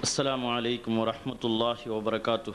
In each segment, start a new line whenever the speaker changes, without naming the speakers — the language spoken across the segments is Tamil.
السلام عليكم ورحمة الله وبركاته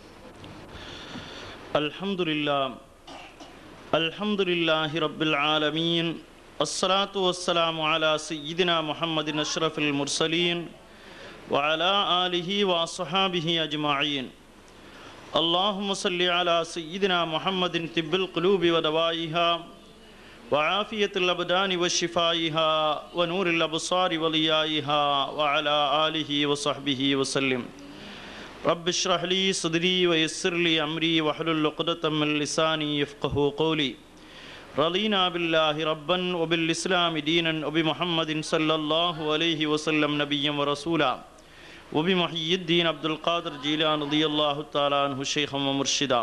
الحمد لله الحمد لله رب العالمين الصلاة والسلام على سيدنا محمد أشرف المرسلين وعلى آله وصحابه أجمعين اللهم صل على سيدنا محمد طب القلوب ودوائها وعافية الأبدان وشفائها ونور الأبصار وليائها وعلى آله وصحبه وسلم رب اشرح لي صدري ويسر لي أمري واحلل عقدة من لساني يفقه قولي رضينا بالله ربا وبالإسلام دينا وبمحمد صلى الله عليه وسلم نبيا ورسولا وبمحيي الدين عبد القادر جيلان رضي الله تعالى عنه شيخا ومرشدا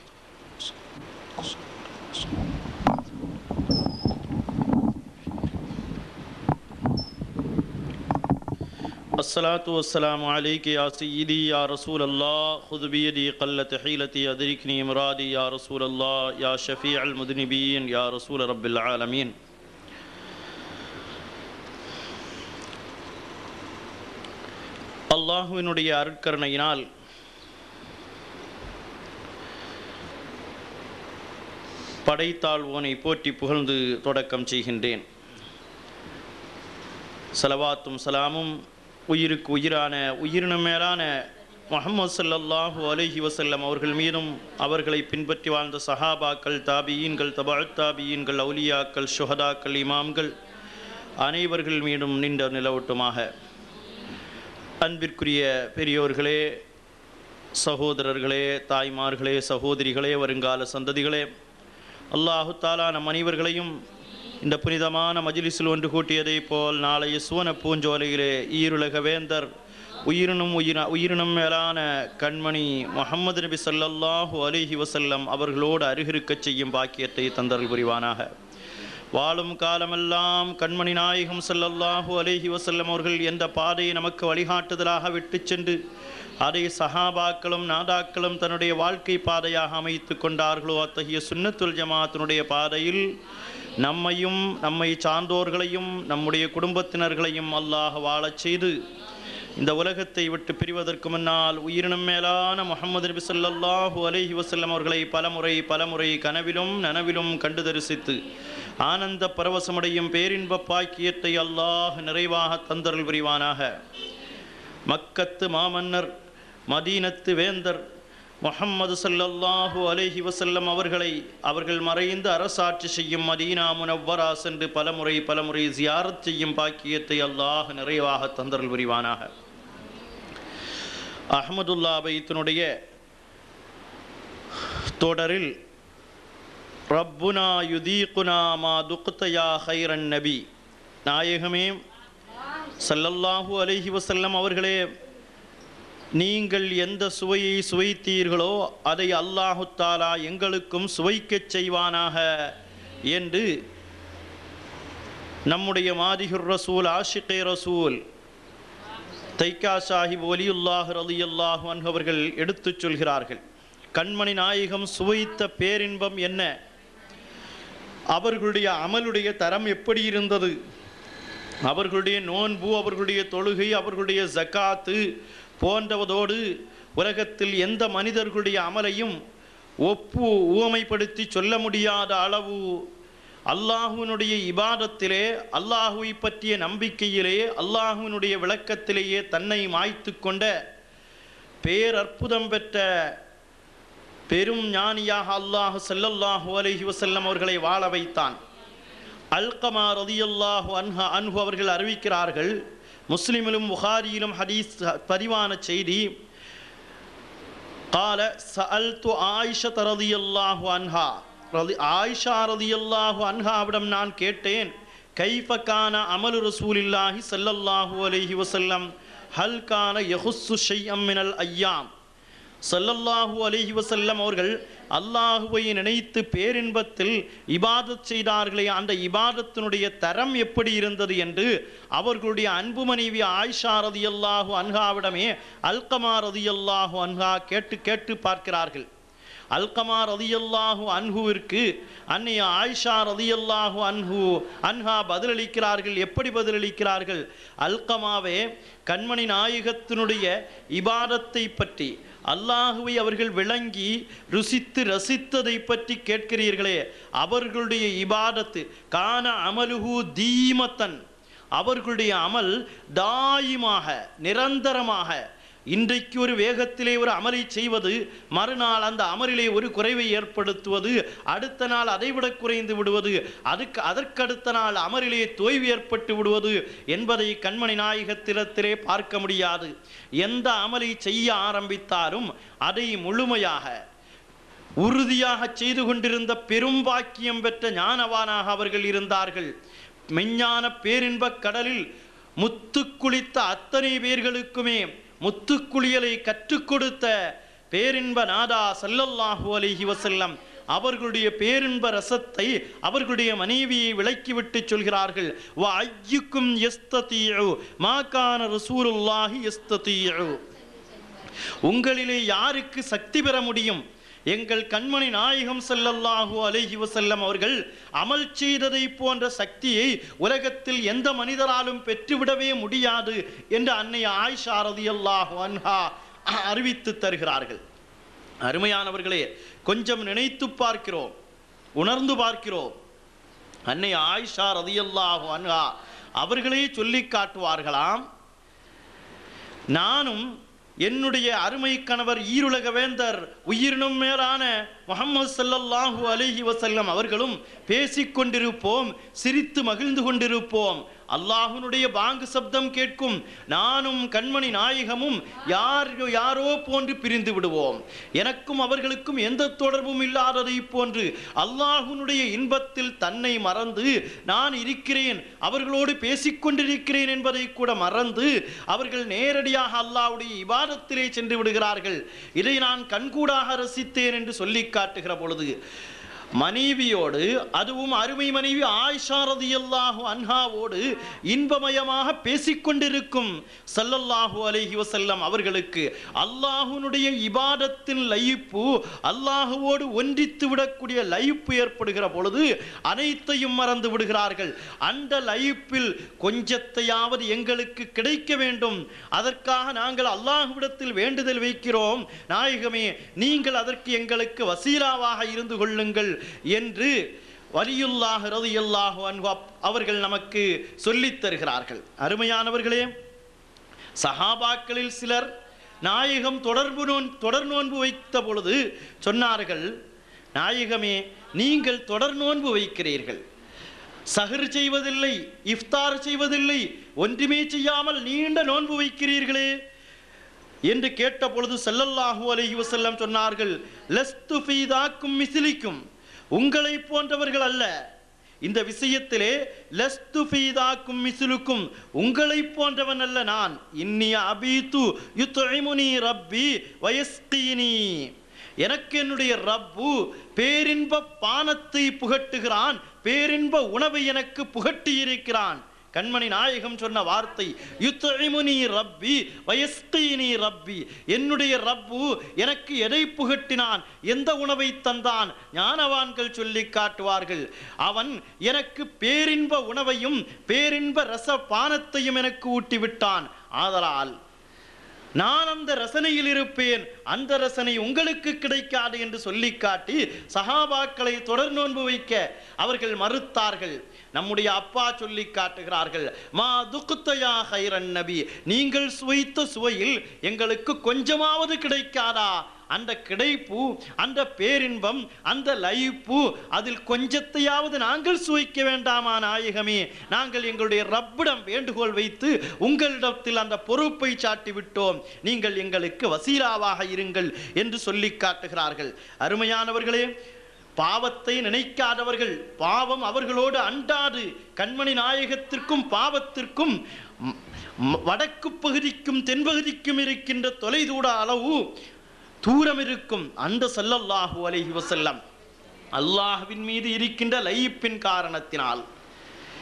الصلاة والسلام عليك يا سيدي يا رسول الله خذ بيدي قلت حيلتي أدركني مرادي يا رسول الله يا شفيع المذنبين يا رسول رب العالمين அல்லாஹுவினுடைய அருட்கருணையினால் படைத்தாழ்வோனை போற்றி புகழ்ந்து தொடக்கம் செய்கின்றேன் சலவாத்தும் சலாமும் உயிருக்கு உயிரான உயிரினும் மேலான முகமது ஸல்லல்லாஹு அலைஹி வஸல்லம் அவர்கள் மீதும் அவர்களை பின்பற்றி வாழ்ந்த சஹாபாக்கள் தாபியீன்கள் தபாத் தாபியீன்கள் அவுலியாக்கள் ஷுஹதாக்கள் இமாம்கள் அனைவர்கள் மீதும் நின்ற நிலவட்டுமாக அன்பிற்குரிய பெரியோர்களே சகோதரர்களே தாய்மார்களே சகோதரிகளே வருங்கால சந்ததிகளே அல்லாஹு தாலா நம் அனைவர்களையும் இந்த புனிதமான மஜிலிஸில் ஒன்று கூட்டியதைப் போல் நாளைய சுவன பூஞ்சோலையிலே ஈருலக வேந்தர் உயிரினும் உயிர உயிரினும் மேலான கண்மணி முகமது நபி ஸல்லல்லாஹு அலைஹி வஸல்லம் அவர்களோடு அருகிருக்கச் செய்யும் பாக்கியத்தை தந்தர்கள் புரிவானாக வாழும் காலமெல்லாம் கண்மணி நாயகம் ஸல்லல்லாஹு அலைஹி வஸல்லம் அவர்கள் எந்த பாதையை நமக்கு வழிகாட்டுதலாக விட்டுச் சென்று அதை சஹாபாக்களும் நாதாக்களும் தன்னுடைய வாழ்க்கை பாதையாக அமைத்து கொண்டார்களோ அத்தகைய சுன்னத்துல் ஜமாத்தினுடைய பாதையில் நம்மையும் நம்மை சார்ந்தோர்களையும் நம்முடைய குடும்பத்தினர்களையும் அல்லாஹ் வாழச் செய்து இந்த உலகத்தை விட்டு பிரிவதற்கு முன்னால் உயிரினும் மேலான முகமது நபி ஸல்லல்லாஹு அலைஹி வஸல்லம் அவர்களை பலமுறை பலமுறை கனவிலும் நனவிலும் கண்டு தரிசித்து ஆனந்த பரவசமடையும் பேரின்ப பாக்கியத்தை அல்லாஹ் நிறைவாக தந்தருள் புரிவானாக மக்கத்து மாமன்னர் மதீனத்து வேந்தர் முஹம்மது ஸல்லல்லாஹு அலைஹி வஸல்லம் அவர்களை அவர்கள் மறைந்து அரசாட்சி செய்யும் மதீனா முனவ்வரா சென்று பலமுறை பலமுறை ஜியாரத் செய்யும் பாக்கியத்தை அல்லாஹ் நிறைவாக தந்தருள் புரிவானாக அஹமதுல்லா பைத்தினுடைய தொடரில் ரப்புனா யுதீகுனா மா துக்தயா ஹைரன் நபி நாயகமே ஸல்லல்லாஹு அலைஹி வஸல்லம் அவர்களே நீங்கள் எந்த சுவையை சுவைத்தீர்களோ அதை அல்லாஹு தாலா எங்களுக்கும் சுவைக்கச் செய்வானாக என்று நம்முடைய மாதிகுர் ரசூல் ஆஷிகே ரசூல் தைக்கா சாஹிப் ஒலியுல்லாஹ் ரலியல்லாஹு அன்ஹு அவர்கள் எடுத்துச் சொல்கிறார்கள் கண்மணி நாயகம் சுவைத்த பேரின்பம் என்ன அவர்களுடைய அமலுடைய தரம் எப்படி இருந்தது அவர்களுடைய நோன்பு அவர்களுடைய தொழுகை அவர்களுடைய ஜக்காத்து போன்றவதோடு உலகத்தில் எந்த மனிதர்களுடைய அமலையும் ஒப்பு ஊமைப்படுத்தி சொல்ல முடியாத அளவு அல்லாஹுவினுடைய இபாதத்திலே அல்லாஹுவை பற்றிய நம்பிக்கையிலே அல்லாஹுவினுடைய விளக்கத்திலேயே தன்னை மாய்த்து கொண்ட பேரற்புதம் பெற்ற பெரும் ஞானியாக அல்லாஹு ஸல்லல்லாஹு அலைஹி வஸல்லம் அவர்களை வாழ வைத்தான் அல்கமா ரதியல்லாஹு அன்ஹா அன்ஹு அவர்கள் அறிவிக்கிறார்கள் முஸ்லிமிலும் புகாரியிலும் ஹதீஸ் பதிவான செய்தி قال سألت عائشة رضي الله عنها ரதி ஆயிஷா ரதியல்லாஹு அன்ஹாவிடம் நான் கேட்டேன் கைஃப கான அமலு ரசூலில்லாஹி ஸல்லல்லாஹு அலைஹி வஸல்லம் ஹல் கான யஹுஸ்ஸு ஷைஅம் மினல் ஐயாம் ஸல்லல்லாஹு அலைஹி வஸல்லம் அவர்கள் அல்லாஹுவை நினைத்து பேரின்பத்தில் இபாதத் செய்தார்களே அந்த இபாதத்தினுடைய தரம் எப்படி இருந்தது என்று அவர்களுடைய அன்பு மனைவி ஆயிஷா ரதியல்லாஹு அன்ஹாவிடமே அல்கமா ரதியல்லாஹு அன்ஹா கேட்டு கேட்டு பார்க்கிறார்கள் அல்கமா ரதியல்லாஹு அன்ஹுவிற்கு அன்னைய ஆயிஷா ரதியல்லாஹு அன்ஹு அன்ஹா பதிலளிக்கிறார்கள் எப்படி பதிலளிக்கிறார்கள் அல்கமாவே கண்மணி நாயகத்தினுடைய இபாதத்தை பற்றி அல்லாஹுவை அவர்கள் விளங்கி ருசித்து ரசித்ததை பற்றி கேட்கிறீர்களே அவர்களுடைய இபாதத்து கான அமலுஹு தீமத்தன் அவர்களுடைய அமல் தாயிமாக நிரந்தரமாக இன்றைக்கு ஒரு வேகத்திலே ஒரு அமலை செய்வது மறுநாள் அந்த அமலிலே ஒரு குறைவை ஏற்படுத்துவது அடுத்த நாள் அதைவிட குறைந்து விடுவது அதுக்கு அதற்கடுத்த நாள் அமரிலே தொய்வு ஏற்பட்டு விடுவது என்பதை கண்மணி நாயகத்திலத்திலே பார்க்க முடியாது எந்த அமலை செய்ய ஆரம்பித்தாலும் அதை முழுமையாக உறுதியாக செய்து கொண்டிருந்த பெரும் பாக்கியம் பெற்ற ஞானவானாக அவர்கள் இருந்தார்கள் மெஞ்ஞான பேரின்பக் கடலில் முத்து குளித்த அத்தனை பேர்களுக்குமே முத்துக்குளியலை கற்றுக் கொடுத்த பேரின்ப நாதா சல்லல்லாஹு அலைஹி வஸல்லம் அவர்களுடைய பேரின்ப ரசத்தை அவர்களுடைய மனைவியை விளக்கிவிட்டு சொல்கிறார்கள் வ ஐயுக்கும் எஸ்ததீஉ மா கான ரசூலுல்லாஹி எஸ்ததீஉ உங்களிலே யாருக்கு சக்தி பெற முடியும் எங்கள் கண்மணி நாயகம் ஸல்லல்லாஹு அலைஹி வஸல்லம் அவர்கள் அமல் செய்ததை போன்ற சக்தியை உலகத்தில் எந்த மனிதராலும் பெற்றுவிடவே முடியாது என்று அன்னை ஆயிஷா ரதியல்லாஹு அன்ஹா அறிவித்து தருகிறார்கள் அருமையானவர்களே கொஞ்சம் நினைத்து பார்க்கிறோம் உணர்ந்து பார்க்கிறோம் அன்னை ஆயிஷா ரதியல்லாஹு அன்ஹா அவர்களே சொல்லி காட்டுவார்களாம் நானும் என்னுடைய அருமை கணவர் ஈருலக வேந்தர் உயிரினும் மேலான முகமது ஸல்லல்லாஹு அலைஹி வஸல்லம் அவர்களும் பேசிக்கொண்டிருப்போம் சிரித்து மகிழ்ந்து கொண்டிருப்போம் அல்லாஹ்வுடைய பாங்கு சப்தம் கேட்கும் நானும் கண்மணி நாயகமும் யார் யாரோ போன்று பிரிந்து விடுவோம் எனக்கும் அவர்களுக்கும் எந்த தொடர்பும் இல்லாததை போன்று அல்லாஹ்வுடைய இன்பத்தில் தன்னை மறந்து நான் இருக்கிறேன் அவர்களோடு பேசிக்கொண்டிருக்கிறேன் என்பதை கூட மறந்து அவர்கள் நேரடியாக அல்லாஹ்வுடைய இபாதத்திலே சென்று விடுகிறார்கள் இதை நான் கண்கூடாக ரசித்தேன் என்று சொல்லி காட்டுகிற பொழுது மனைவியோடு அதுவும் அருமை மனைவி ஆயிஷா ரதியல்லாஹு அன்ஹாவோடு இன்பமயமாக பேசிக்கொண்டிருக்கும் ஸல்லல்லாஹு அலைஹி வஸல்லம் அவர்களுக்கு அல்லாஹ்வுடைய இபாதத்தின் லயிப்பு அல்லாஹுவோடு ஒன்றித்து விடக்கூடிய லயிப்பு ஏற்படுகிற பொழுது அனைத்தையும் மறந்து விடுகிறார்கள் அந்த லயிப்பில் கொஞ்சத்தையாவது எங்களுக்கு கிடைக்க வேண்டும் அதற்காக நாங்கள் அல்லாஹ்விடத்தில் வேண்டுதல் வைக்கிறோம் நாயகமே நீங்கள் அதற்கு எங்களுக்கு வசீலாவாக இருந்து கொள்ளுங்கள் என்று வலியுல்லாஹ் ரதியல்லாஹு அன்ஹு அப்- அவர்கள் நமக்கு சொல்லித் தருகிறார்கள் அருமையானவர்களே சஹாபாக்களில் சிலர் நாயகம் தொடர்பு நோன் தொடர் நோன்பு வைத்த பொழுது சொன்னார்கள் நாயகமே நீங்கள் தொடர் நோன்பு வைக்கிறீர்கள் சஹர் செய்வதில்லை இஃப்தார் செய்வதில்லை ஒன்றுமே செய்யாமல் நீண்ட நோன்பு வைக்கிறீர்களே என்று கேட்ட பொழுது ஸல்லல்லாஹு அலைஹி வஸல்லம் சொன்னார்கள் லஸ்து ஃபீதாக்கும் மிஸ்லிக்கும் உங்களை போன்றவர்கள் அல்ல இந்த விஷயத்திலே லஸ்து ஃபீதாக்கும் மிஸ்லுக்கும் உங்களை போன்றவன் அல்ல நான் இன்னிய அபீத்து யுத்இமுனி ரப்பி வயஸ்கீனி எனக்கு என்னுடைய ரப்பு பேரின்ப பானத்தை புகட்டுகிறான் பேரின்ப உணவை எனக்கு புகட்டி இருக்கிறான் கண்மணி நாயகம் சொன்ன வார்த்தை யுத்தழிமுனி ரப்பி வயஸ்தீனி ரப்பி என்னுடைய ரப்பு எனக்கு எதை புகட்டினான் எந்த உணவை தந்தான் ஞானவான்கள் சொல்லி காட்டுவார்கள் அவன் எனக்கு பேரின்ப உணவையும் பேரின்ப ரச பானத்தையும் எனக்கு ஊட்டி விட்டான் ஆதலால் நான் அந்த ரசனையில் இருப்பேன் அந்த ரசனை உங்களுக்கு கிடைக்காது என்று சொல்லி காட்டி சஹாபாக்களை தொடர் நோன்பு வைக்க அவர்கள் மறுத்தார்கள் நம்முடைய அப்பா சொல்லி காட்டுகிறார்கள் மா துக்குத்தையா ஹைரன் நபி நீங்கள் சுவைத்த சுவையில் எங்களுக்கு கொஞ்சமாவது கிடைக்காதா அந்த கிடைப்பு அந்த பேரின்பம் அந்த லயிப்பு அதில் கொஞ்சத்தையாவது நாங்கள் சுவைக்க வேண்டாமா நாயகமே நாங்கள் எங்களுடைய ரப்பிடம் வேண்டுகோள் வைத்து உங்களிடத்தில் அந்த பொறுப்பை சாட்டி விட்டோம் நீங்கள் எங்களுக்கு வசீலாவாக இருங்கள் என்று சொல்லி காட்டுகிறார்கள் அருமையானவர்களே பாவத்தை நினைக்காதவர்கள் பாவம் அவர்களோடு அண்டாது கண்மணி நாயகத்திற்கும் பாவத்திற்கும் ம், ம், வடக்கு பகுதிக்கும் தென்பகுதிக்கும் இருக்கின்ற தொலைதூர அளவு தூரம் இருக்கும் அந்த ஸல்லல்லாஹு அலைஹி வஸல்லம் அல்லாஹ்வின் மீது இருக்கின்ற லயிப்பின் காரணத்தினால்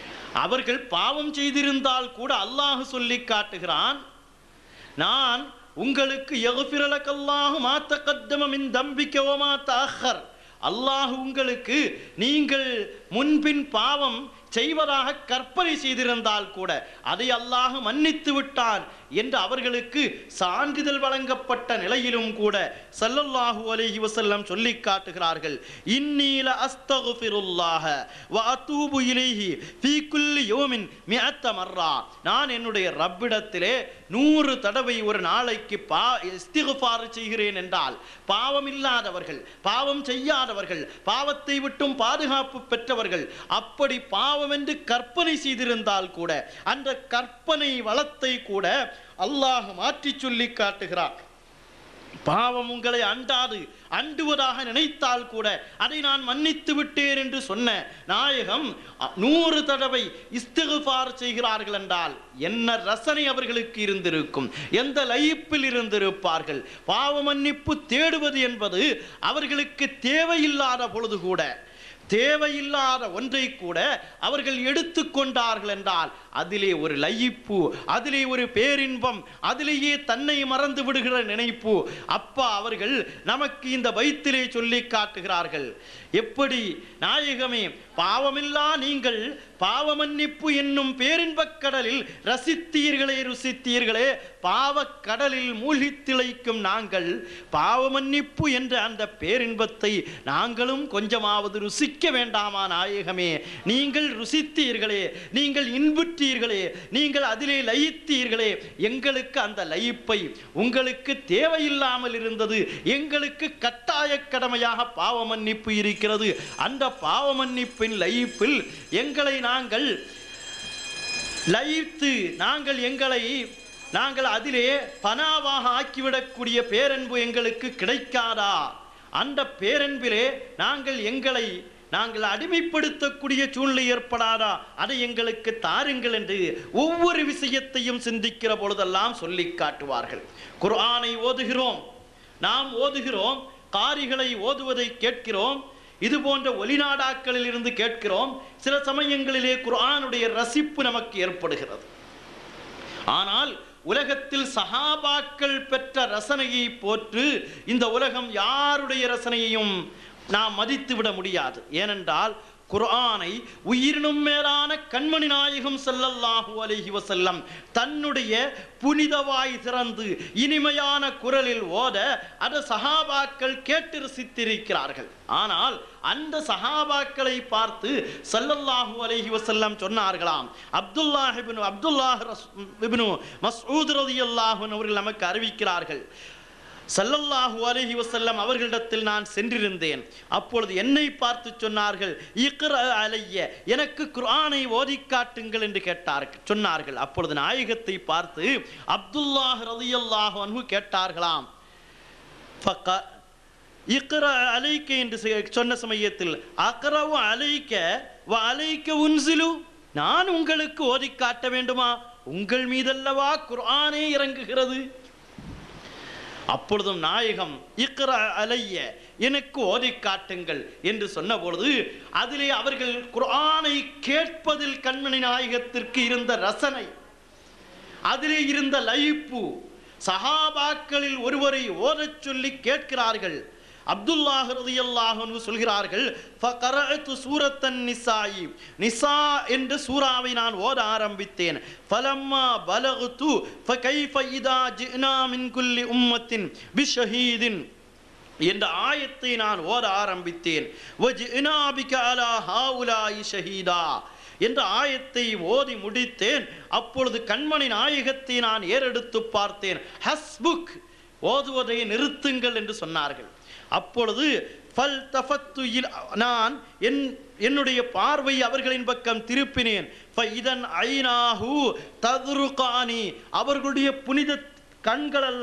அவர்கள் பாவம் செய்திருந்தால் கூட அல்லாஹ் சொல்லி காட்டுகிறான் நான் உங்களுக்கு எகுபிரலக்கல்லாஹு மாத்த கத்தமின் தம்பிக்க ஓமா தாஹர் அல்லாஹ் உங்களுக்கு நீங்கள் முன்பின் பாவம் செய்வதாக கற்பனை செய்திருந்தால் கூட அதை அல்லாஹ் மன்னித்து விட்டான் என்று அவர்களுக்கு சான்றிதழ் வழங்கப்பட்ட நிலையிலும் கூட ஸல்லல்லாஹு அலைஹி வஸல்லம் சொல்லி காட்டுகிறார்கள் இன்னீல அஸ்தகுஃபிருல்லாஹ வ அதூபு இலைஹி ஃபீ குல்லி யௌமின் மிஅத்த மர்ரா நான் என்னுடைய ரப்பிடத்திலே நூறு தடவை ஒரு நாளைக்கு பா இஸ்திகுஃபார் செய்கிறேன் என்றால் பாவம் இல்லாதவர்கள் பாவம் செய்யாதவர்கள் பாவத்தை விட்டும் பாதுகாப்பு பெற்றவர்கள் அப்படி பாவம் என்று கற்பனை செய்திருந்தால் கூட அந்த கற்பனை வளத்தை கூட அல்லாஹ் மாற்றி சொல்லி காட்டுகிறார் பாவம் உங்களை அண்டாது அண்டுவதாக நினைத்தால் கூட அதை நான் மன்னித்து விட்டேன் என்று சொன்ன நாயகம் அ- நூறு தடவை இஸ்திகுபார் செய்கிறார்கள் என்றால் என்ன ரசனை அவர்களுக்கு இருந்திருக்கும் எந்த லயிப்பில் இருந்திருப்பார்கள் பாவ மன்னிப்பு தேடுவது என்பது அவர்களுக்கு தேவையில்லாத பொழுது கூட தேவையில்லாத ஒன்றை கூட அவர்கள் எடுத்துக்கொண்டார்கள் என்றால் அதிலே ஒரு லயிப்பு அதிலே ஒரு பேரின்பம் அதிலேயே தன்னை மறந்து விடுகிற நினைப்பு அப்பா அவர்கள் நமக்கு இந்த வயிற்றிலே சொல்லி காட்டுகிறார்கள் எப்படி நாயகமே பாவமில்லா நீங்கள் பாவமன்னிப்பு என்னும் பேரின்பக் கடலில் ரசித்தீர்களே ருசித்தீர்களே பாவக் கடலில் மூழ்கித் திளைக்கும் நாங்கள் பாவமன்னிப்பு என்ற அந்த பேரின்பத்தை நாங்களும் கொஞ்சமாவது ருசிக்க வேண்டாமா நாயகமே நீங்கள் ருசித்தீர்களே நீங்கள் இன்புற்றீர்களே நீங்கள் அதிலே லயித்தீர்களே எங்களுக்கு அந்த லயிப்பை உங்களுக்கு தேவையில்லாமல் இருந்தது எங்களுக்கு கட்டாய கடமையாக பாவ மன்னிப்பு இருக்கிறது அந்த பாவ மன்னிப்பின் லயிப்பில் எங்களை நாங்கள் லயித்து நாங்கள் எங்களை நாங்கள் அதிலே பனாவாக ஆக்கிவிடக்கூடிய பேரன்பு எங்களுக்கு கிடைக்காதா அந்த பேரன்பிலே நாங்கள் எங்களை நாங்கள் அடிமைப்படுத்தக்கூடிய சூழ்நிலை ஏற்படாதா அதை எங்களுக்கு தாருங்கள் என்று ஒவ்வொரு விஷயத்தையும் சிந்திக்கிற பொழுதெல்லாம் சொல்லி காட்டுவார்கள் குர்ஆனை ஓதுகிறோம் நாம் ஓதுகிறோம் காரிகளை ஓதுவதை கேட்கிறோம் இது போன்ற ஒலிநாடாக்களில் இருந்து கேட்கிறோம் சில சமயங்களிலே குர்ஆனுடைய ரசிப்பு நமக்கு ஏற்படுகிறது ஆனால் உலகத்தில் சஹாபாக்கள் பெற்ற ரசனையை போற்று இந்த உலகம் யாருடைய ரசனையையும் நாம் மதித்து விட முடியாது ஏனென்றால் குர்ஆனை உயிரினும் மேலான கண்மணி நாயகம் ஸல்லல்லாஹு அலைஹி வஸல்லம் தன்னுடைய புனிதவாய் திறந்து இனிமையான குரலில் ஓத அதை சஹாபாக்கள் கேட்டு ரசித்திருக்கிறார்கள் ஆனால் அந்த சஹாபாக்களை பார்த்து ஸல்லல்லாஹு அலைஹி வஸல்லம் சொன்னார்களாம் அப்துல்லாஹ் இப்னு அப்துல்லாஹ் ரஸ்- இப்னு மஸ்ஊத் ரலியல்லாஹு அன்ஹு அவர்கள் நமக்கு அறிவிக்கிறார்கள் ஸல்லல்லாஹு அலைஹி வஸல்லம் அவர்களிடத்தில் நான் சென்றிருந்தேன் அப்பொழுது என்னை பார்த்து சொன்னார்கள் இக்ர அலைய எனக்கு குர்ஆனை ஓதி காட்டுங்கள் என்று கேட்டார்கள் சொன்னார்கள் அப்பொழுது நாயகத்தை பார்த்து அப்துல்லாஹ் ரலியல்லாஹு அன்ஹு கேட்டார்களாம் ஃபக இக்ர அலைக்க என்று செ- சொன்ன சமயத்தில் அக்ரவு அலைக்க வ அலைக்க உன்சிலு நான் உங்களுக்கு ஓதி காட்ட வேண்டுமா உங்கள் மீதல்லவா குர்ஆனே இறங்குகிறது அப்பொழுதும் நாயகம் இக்ர அலைய எனக்கு ஓதி காட்டுங்கள் என்று சொன்ன பொழுது அதிலே அவர்கள் குர்ஆனை கேட்பதில் கண்மணி நாயகத்திற்கு இருந்த ரசனை அதிலே இருந்த லயிப்பு சஹாபாக்களில் ஒருவரை ஓதச் சொல்லி கேட்கிறார்கள் அப்துல்லாஹ் ரலியல்லாஹு அன்ஹு சொல்கிறார்கள் ஃபகரஅத்து சூரத்தன் நிசாயி நிசா என்ற சூறாவை நான் ஓத ஆரம்பித்தேன் ஃபலம்மா பலகுது ஃபகைஃப இதா ஜினா மின் குல்லி உம்மத்தின் பிஷஹீதின் என்ற ஆயத்தை நான் ஓத ஆரம்பித்தேன் வஜினா பிக அலா ஹாவுலாயி ஷஹீதா என்ற ஆயத்தை ஓதி முடித்தேன் அப்பொழுது கண்மணி நாயகத்தை நான் ஏறெடுத்து பார்த்தேன் ஹஸ்புக் ஓதுவதை நிறுத்துங்கள் என்று சொன்னார்கள் அப்பொழுது ஃபல் தஃபத்து இல் நான் என் என்னுடைய பார்வை அவர்களின் பக்கம் திருப்பினேன் இதன் ஐநாஹு ததுருகானி அவர்களுடைய புனித கண்களெல்லாம்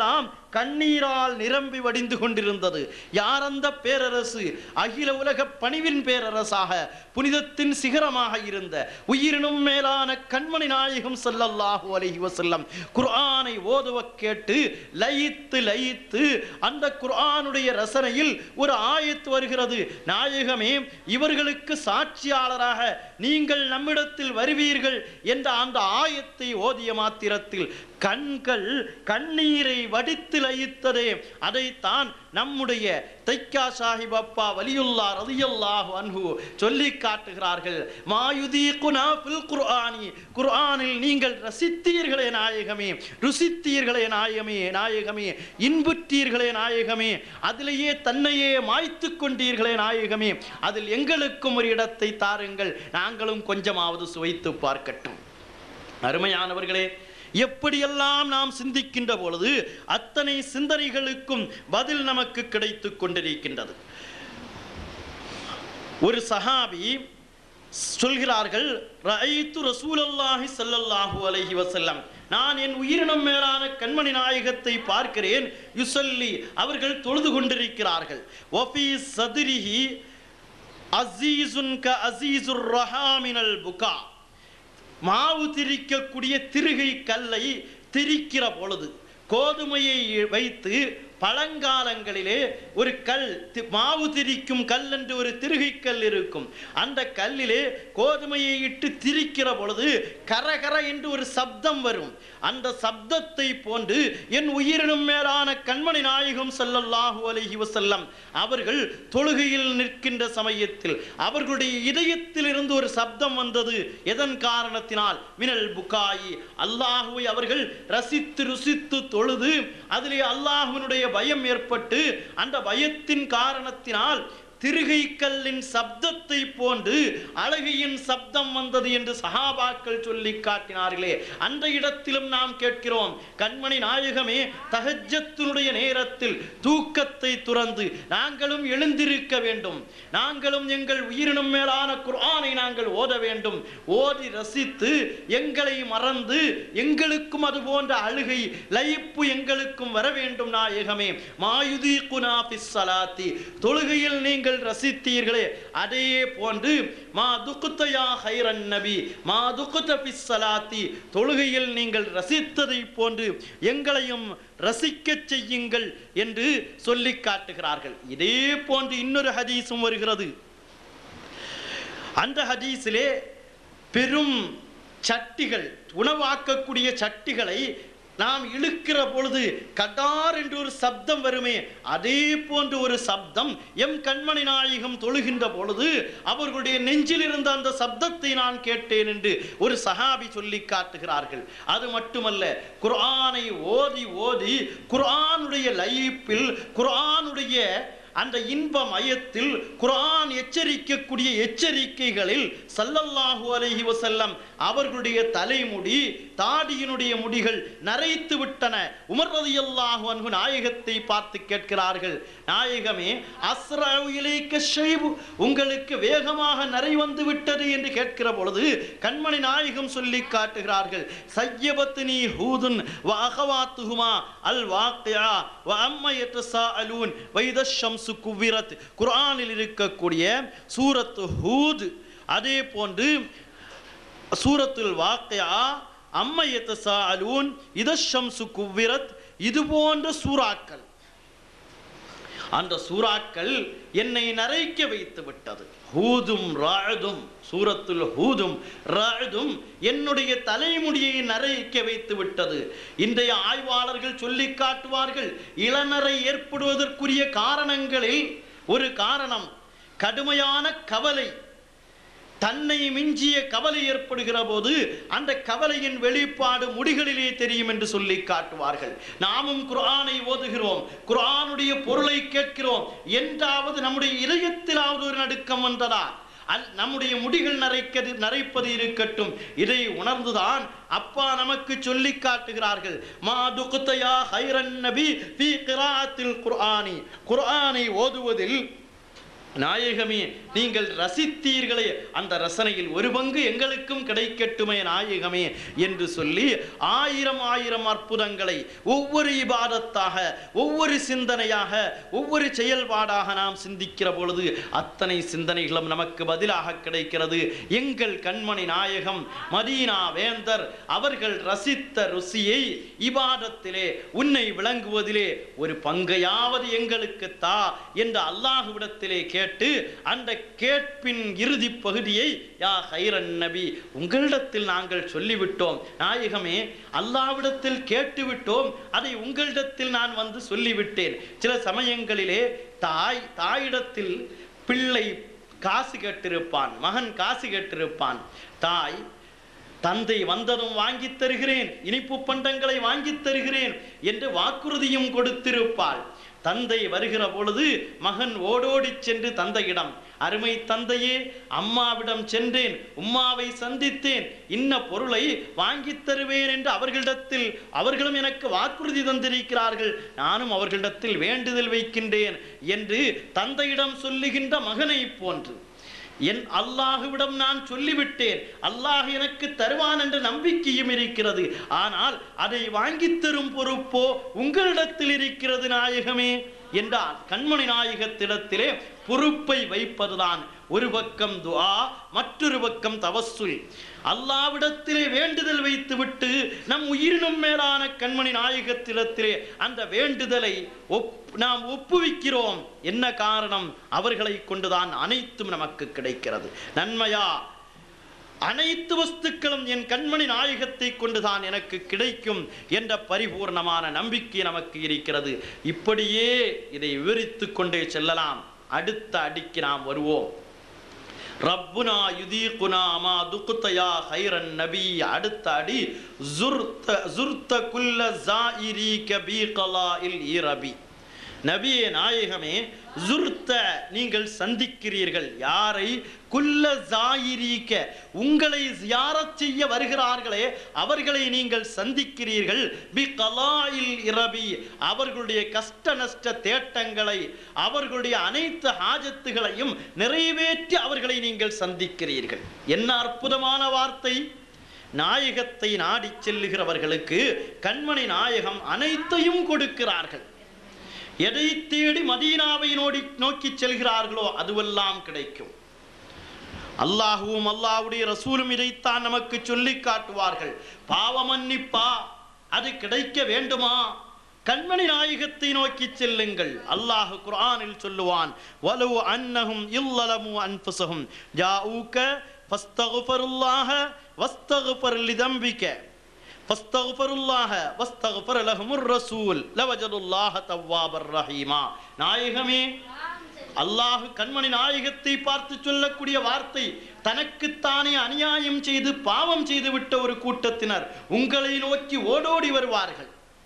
கண்ணீரால் நிரம்பி வடிந்து கொண்டிருந்தது யார் அந்த பேரரசு அகில உலக பணிவின் பேரரசாக புனிதத்தின் சிகரமாக இருந்த உயிரினும் மேலான கண்மணி நாயகம் ஸல்லல்லாஹு அலைஹி வஸல்லம் குர்ஆனை ஓதுவ கேட்டு லயித்து லயித்து அந்த குர்ஆனுடைய ரசனையில் ஒரு ஆயத்து வருகிறது நாயகமே இவர்களுக்கு சாட்சியாளராக நீங்கள் நம்மிடத்தில் வருவீர்கள் என்ற அந்த ஆயத்தை ஓதிய மாத்திரத்தில் கண்கள் கண்ணீரை வடித்து லயித்ததே அதைத்தான் நம்முடைய தைக்கா சாஹிப் அப்பா வலியுல்லா ரதியல்லாஹு அன்ஹு சொல்லி காட்டுகிறார்கள் மாயுதீகுனா ஃபில் குர்ஆனி குர்ஆனில் நீங்கள் ரசித்தீர்களே நாயகமே ருசித்தீர்களே நாயகமே நாயகமே இன்புற்றீர்களே நாயகமே அதிலேயே தன்னையே மாய்த்து கொண்டீர்களே நாயகமே அதில் எங்களுக்கும் ஒரு இடத்தை தாருங்கள் நாங்களும் கொஞ்சமாவது சுவைத்து பார்க்கட்டும் அருமையானவர்களே எப்படியெல்லாம் நாம் சிந்திக்கின்ற பொழுது அத்தனை சிந்தனைகளுக்கும் பதில் நமக்கு கிடைத்துக் கொண்டிருக்கின்றது ஒரு சஹாபி சொல்கிறார்கள் ரஐத்து ரசூலல்லாஹி ஸல்லல்லாஹு அலைஹி வஸல்லம் நான் என் உயிரினம் மேலான கண்மணி நாயகத்தை பார்க்கிறேன் யுசல்லி அவர்கள் தொழுது கொண்டிருக்கிறார்கள் வஃபி சதுரிஹி அசீசுன் க அசீசுர் ரஹாமினல் புகா மாவு திரிக்கக்கூடிய திருகை கல்லை திரிக்கிற பொழுது கோதுமையை வைத்து பழங்காலங்களிலே ஒரு கல் தி- மாவு திரிக்கும் கல் என்று ஒரு திருகை கல் இருக்கும் அந்த கல்லிலே கோதுமையை இட்டு திரிக்கிற பொழுது கரகர என்று ஒரு சப்தம் வரும் அந்த சப்தத்தை போன்று என் உயிரினும் மேலான கண்மணி நாயகம் ஸல்லல்லாஹு அலைஹி வஸல்லம் அவர்கள் தொழுகையில் நிற்கின்ற சமயத்தில் அவர்களுடைய இதயத்தில் இருந்து ஒரு சப்தம் வந்தது எதன் காரணத்தினால் மினல் புகாயி அல்லாஹுவை அவர்கள் ரசித்து ருசித்து தொழுது அதிலே அல்லாஹ்வினுடைய பயம் ஏற்பட்டு அந்த பயத்தின் காரணத்தினால் திருகைக்கல்லின் சப்தத்தை போன்று அழகியின் சப்தம் வந்தது என்று சஹாபாக்கள் சொல்லி காட்டினார்களே அந்த இடத்திலும் நாம் கேட்கிறோம் கண்மணி நாயகமே தஹஜத்தினுடைய நேரத்தில் தூக்கத்தை துறந்து நாங்களும் எழுந்திருக்க வேண்டும் நாங்களும் எங்கள் உயிரினும் மேலான குர்ஆனை நாங்கள் ஓத வேண்டும் ஓதி ரசித்து எங்களை மறந்து எங்களுக்கும் அது போன்ற அழுகை லயிப்பு எங்களுக்கும் வர வேண்டும் நாயகமே மாயுதி குனாபிஸ் சலாத்தி தொழுகையில் நீங்கள் ரசித்தீர்களே அதே போன்று மா துக்குத்தையா ஹைரன் நபி மா துக்குத்த பிஸ் சலாத்தி தொழுகையில் நீங்கள் ரசித்ததை போன்று எங்களையும் ரசிக்கச் செய்யுங்கள் என்று சொல்லி காட்டுகிறார்கள் இதே போன்று இன்னொரு ஹதீஸும் வருகிறது அந்த ஹதீஸிலே பெரும் சட்டிகள் உணவாக்கக்கூடிய சட்டிகளை நாம் இழுக்கிற பொழுது கடார் என்று ஒரு சப்தம் வருமே அதே போன்ற ஒரு சப்தம் எம் கண்மணி நாயகம் தொழுகின்ற பொழுது அவர்களுடைய நெஞ்சில் இருந்த அந்த சப்தத்தை நான் கேட்டேன் என்று ஒரு சஹாபி சொல்லி காட்டுகிறார்கள் அது மட்டுமல்ல குர்ஆனை ஓதி ஓதி குர்ஆனுடைய லயிப்பில் குர்ஆனுடைய அந்த இன்ப மயத்தில் குர்ஆன் எச்சரிக்கக்கூடிய எச்சரிக்கைகளில் சல்லல்லாஹு அலைஹி வஸல்லம் அவர்களுடைய தலைமுடி தாடியினுடைய முடிகள் நரைத்து விட்டன உமர் ரலியல்லாஹு அன்ஹு நாயகத்தை பார்த்து கேட்கிறார்கள் நாயகமே அஸ்ரஉ இலைக்க ஷைபு உங்களுக்கு வேகமாக நரை வந்து விட்டது என்று கேட்கிற பொழுது கண்மணி நாயகம் சொல்லி காட்டுகிறார்கள் சய்யபத்னி ஹூதுன் வ அகவாத்துஹுமா அல் வாக்கியா வ அம்ம யத்தசாஅலூன் வைத ஷம்சு குவ்விரத் குர்ஆனில் இருக்கக்கூடிய சூரத்து ஹூத் அதே போன்று சூரத்துல் வாக்கியா அம்ம யத்தசாஅலூன் இத ஷம்சு குவ்விரத் இது போன்ற சூறாக்கள் அந்த சூறாக்கள் என்னை நரைக்க வைத்து விட்டது ஹூதும் ராழுதும் சூரத்துல் ஹூதும் ராழுதும் என்னுடைய தலைமுடியை நரைக்க வைத்து விட்டது இன்றைய ஆய்வாளர்கள் சொல்லி காட்டுவார்கள் இளநரை ஏற்படுவதற்குரிய காரணங்களில் ஒரு காரணம் கடுமையான கவலை தன்னை மிஞ்சிய கவலை ஏற்படுகிற போது அந்த கவலையின் வெளிப்பாடு முடிகளிலே தெரியும் என்று சொல்லி காட்டுவார்கள் நாமும் குர்ஆனை ஓதுகிறோம் குர்ஆனுடைய பொருளை கேட்கிறோம் என்றாவது நம்முடைய இதயத்திலாவது ஒரு நடுக்கம் வந்ததா அல் நம்முடைய முடிகள் நரைக்கிறது நரைப்பது இருக்கட்டும் இதை உணர்ந்துதான் அப்பா நமக்கு சொல்லி காட்டுகிறார்கள் மா துகுத்தையா ஹைரன் நபி ஃபீ கிராஅத்தில் குர்ஆனி குர்ஆனை ஓதுவதில் நாயகமே நீங்கள் ரசித்தீர்களே அந்த ரசனையில் ஒரு பங்கு எங்களுக்கும் கிடைக்கட்டுமே நாயகமே என்று சொல்லி ஆயிரம் ஆயிரம் அற்புதங்களை ஒவ்வொரு இபாதத்தாக ஒவ்வொரு சிந்தனையாக ஒவ்வொரு செயல்பாடாக நாம் சிந்திக்கிற பொழுது அத்தனை சிந்தனைகளும் நமக்கு பதிலாக கிடைக்கிறது எங்கள் கண்மணி நாயகம் மதீனா வேந்தர் அவர்கள் ரசித்த ருசியை இபாதத்திலே உன்னை விளங்குவதிலே ஒரு பங்கையாவது எங்களுக்கு தா என்று அல்லாஹுவிடத்திலே கேட்டு அந்த கேட்பின் இறுதி பகுதியை யா ஹைரன் நபி உங்களிடத்தில் நாங்கள் சொல்லிவிட்டோம் நாயகமே அல்லாவிடத்தில் கேட்டுவிட்டோம் அதை உங்களிடத்தில் நான் வந்து சொல்லிவிட்டேன் சில சமயங்களிலே தாய் தாயிடத்தில் பிள்ளை காசு கேட்டிருப்பான் மகன் காசு கேட்டிருப்பான் தாய் தந்தை வந்ததும் வாங்கித் தருகிறேன் இனிப்பு பண்டங்களை வாங்கித் தருகிறேன் என்று வாக்குறுதியும் கொடுத்திருப்பாள் தந்தை வருகிற பொழுது மகன் ஓடோடிச் சென்று தந்தையிடம் அருமை தந்தையே அம்மாவிடம் சென்றேன் உம்மாவை சந்தித்தேன் இன்ன பொருளை வாங்கித் தருவேன் என்று அவர்களிடத்தில் அவர்களும் எனக்கு வாக்குறுதி தந்திருக்கிறார்கள் நானும் அவர்களிடத்தில் வேண்டுதல் வைக்கின்றேன் என்று தந்தையிடம் சொல்லுகின்ற மகனை போன்று என் அல்லாஹுவிடம் நான் சொல்லிவிட்டேன் அல்லாஹ் எனக்கு தருவான் என்ற நம்பிக்கையும் இருக்கிறது ஆனால் அதை வாங்கித் தரும் பொறுப்போ உங்களிடத்தில் இருக்கிறது நாயகமே என்றால் கண்மணி நாயகத்திடத்திலே பொறுப்பை வைப்பதுதான் ஒரு பக்கம் துஆ மற்றொரு பக்கம் தவஸ்ஸுல் அல்லாவிடத்திலே வேண்டுதல் வைத்துவிட்டு நம் உயிரினும் மேலான கண்மணி நாயகத்திடத்திலே அந்த வேண்டுதலை ஒப் நாம் ஒப்புவிக்கிறோம் என்ன காரணம் அவர்களை கொண்டுதான் அனைத்தும் நமக்கு கிடைக்கிறது நன்மையா அனைத்து வஸ்துக்களும் என் கண்மணி நாயகத்தை கொண்டுதான் எனக்கு கிடைக்கும் என்ற பரிபூர்ணமான நம்பிக்கை நமக்கு இருக்கிறது இப்படியே இதை விவரித்து கொண்டே செல்லலாம் அடுத்த அடிக்கு நாம் வருவோம் ரப்புனா யுதீகுனா மா துக்குத்தயா ஹைரன் நபி அடுத்த அடி ஜுர்த ஜுர்த குல்ல ஜாயிரி கபி கலா இல் இரபி நபியே நாயகமே ஜுர்த்த நீங்கள் சந்திக்கிறீர்கள் யாரை குல்ல ஜாயிரீக்க உங்களை ஜியாரத் செய்ய வருகிறார்களே அவர்களை நீங்கள் சந்திக்கிறீர்கள் பி கலாயில் இரபி அவர்களுடைய கஷ்ட நஷ்ட தேட்டங்களை அவர்களுடைய அனைத்து ஹாஜத்துகளையும் நிறைவேற்றி அவர்களை நீங்கள் சந்திக்கிறீர்கள் என்ன அற்புதமான வார்த்தை நாயகத்தை நாடிச் செல்லுகிறவர்களுக்கு கண்மணி நாயகம் அனைத்தையும் கொடுக்கிறார்கள் எதை தேடி மதீனாவை நோடி நோக்கி செல்கிறார்களோ அதுவெல்லாம் கிடைக்கும் அல்லாஹுவும் அல்லாஹ்வுடைய ரசூலும் இதைத்தான் நமக்கு சொல்லி காட்டுவார்கள் பாவ மன்னிப்பா அது கிடைக்க வேண்டுமா கண்மணி நாயகத்தை நோக்கி செல்லுங்கள் அல்லாஹ் குர்ஆனில் சொல்லுவான் வலவு அன்னஹும் இல்லலமு அன்ஃபுஸஹும் ஜாஊக ஃபஸ்தக்ஃபிருல்லாஹ வஸ்தக்ஃபிர் லிதம்பிக ஃபஸ்தக்ஃபிருல்லாஹ வஸ்தக்ஃபிர் லஹுமுர் ரசூல் லவஜதுல்லாஹ தவ்வாபர் ரஹீமா நாயகமே அல்லாஹ் கண்மணி நாயகத்தை பார்த்து சொல்லக்கூடிய வார்த்தை தனக்குத்தானே அநியாயம் செய்து பாவம் செய்து விட்ட ஒரு கூட்டத்தினர் உங்களை நோக்கி ஓடோடி வருவார்கள்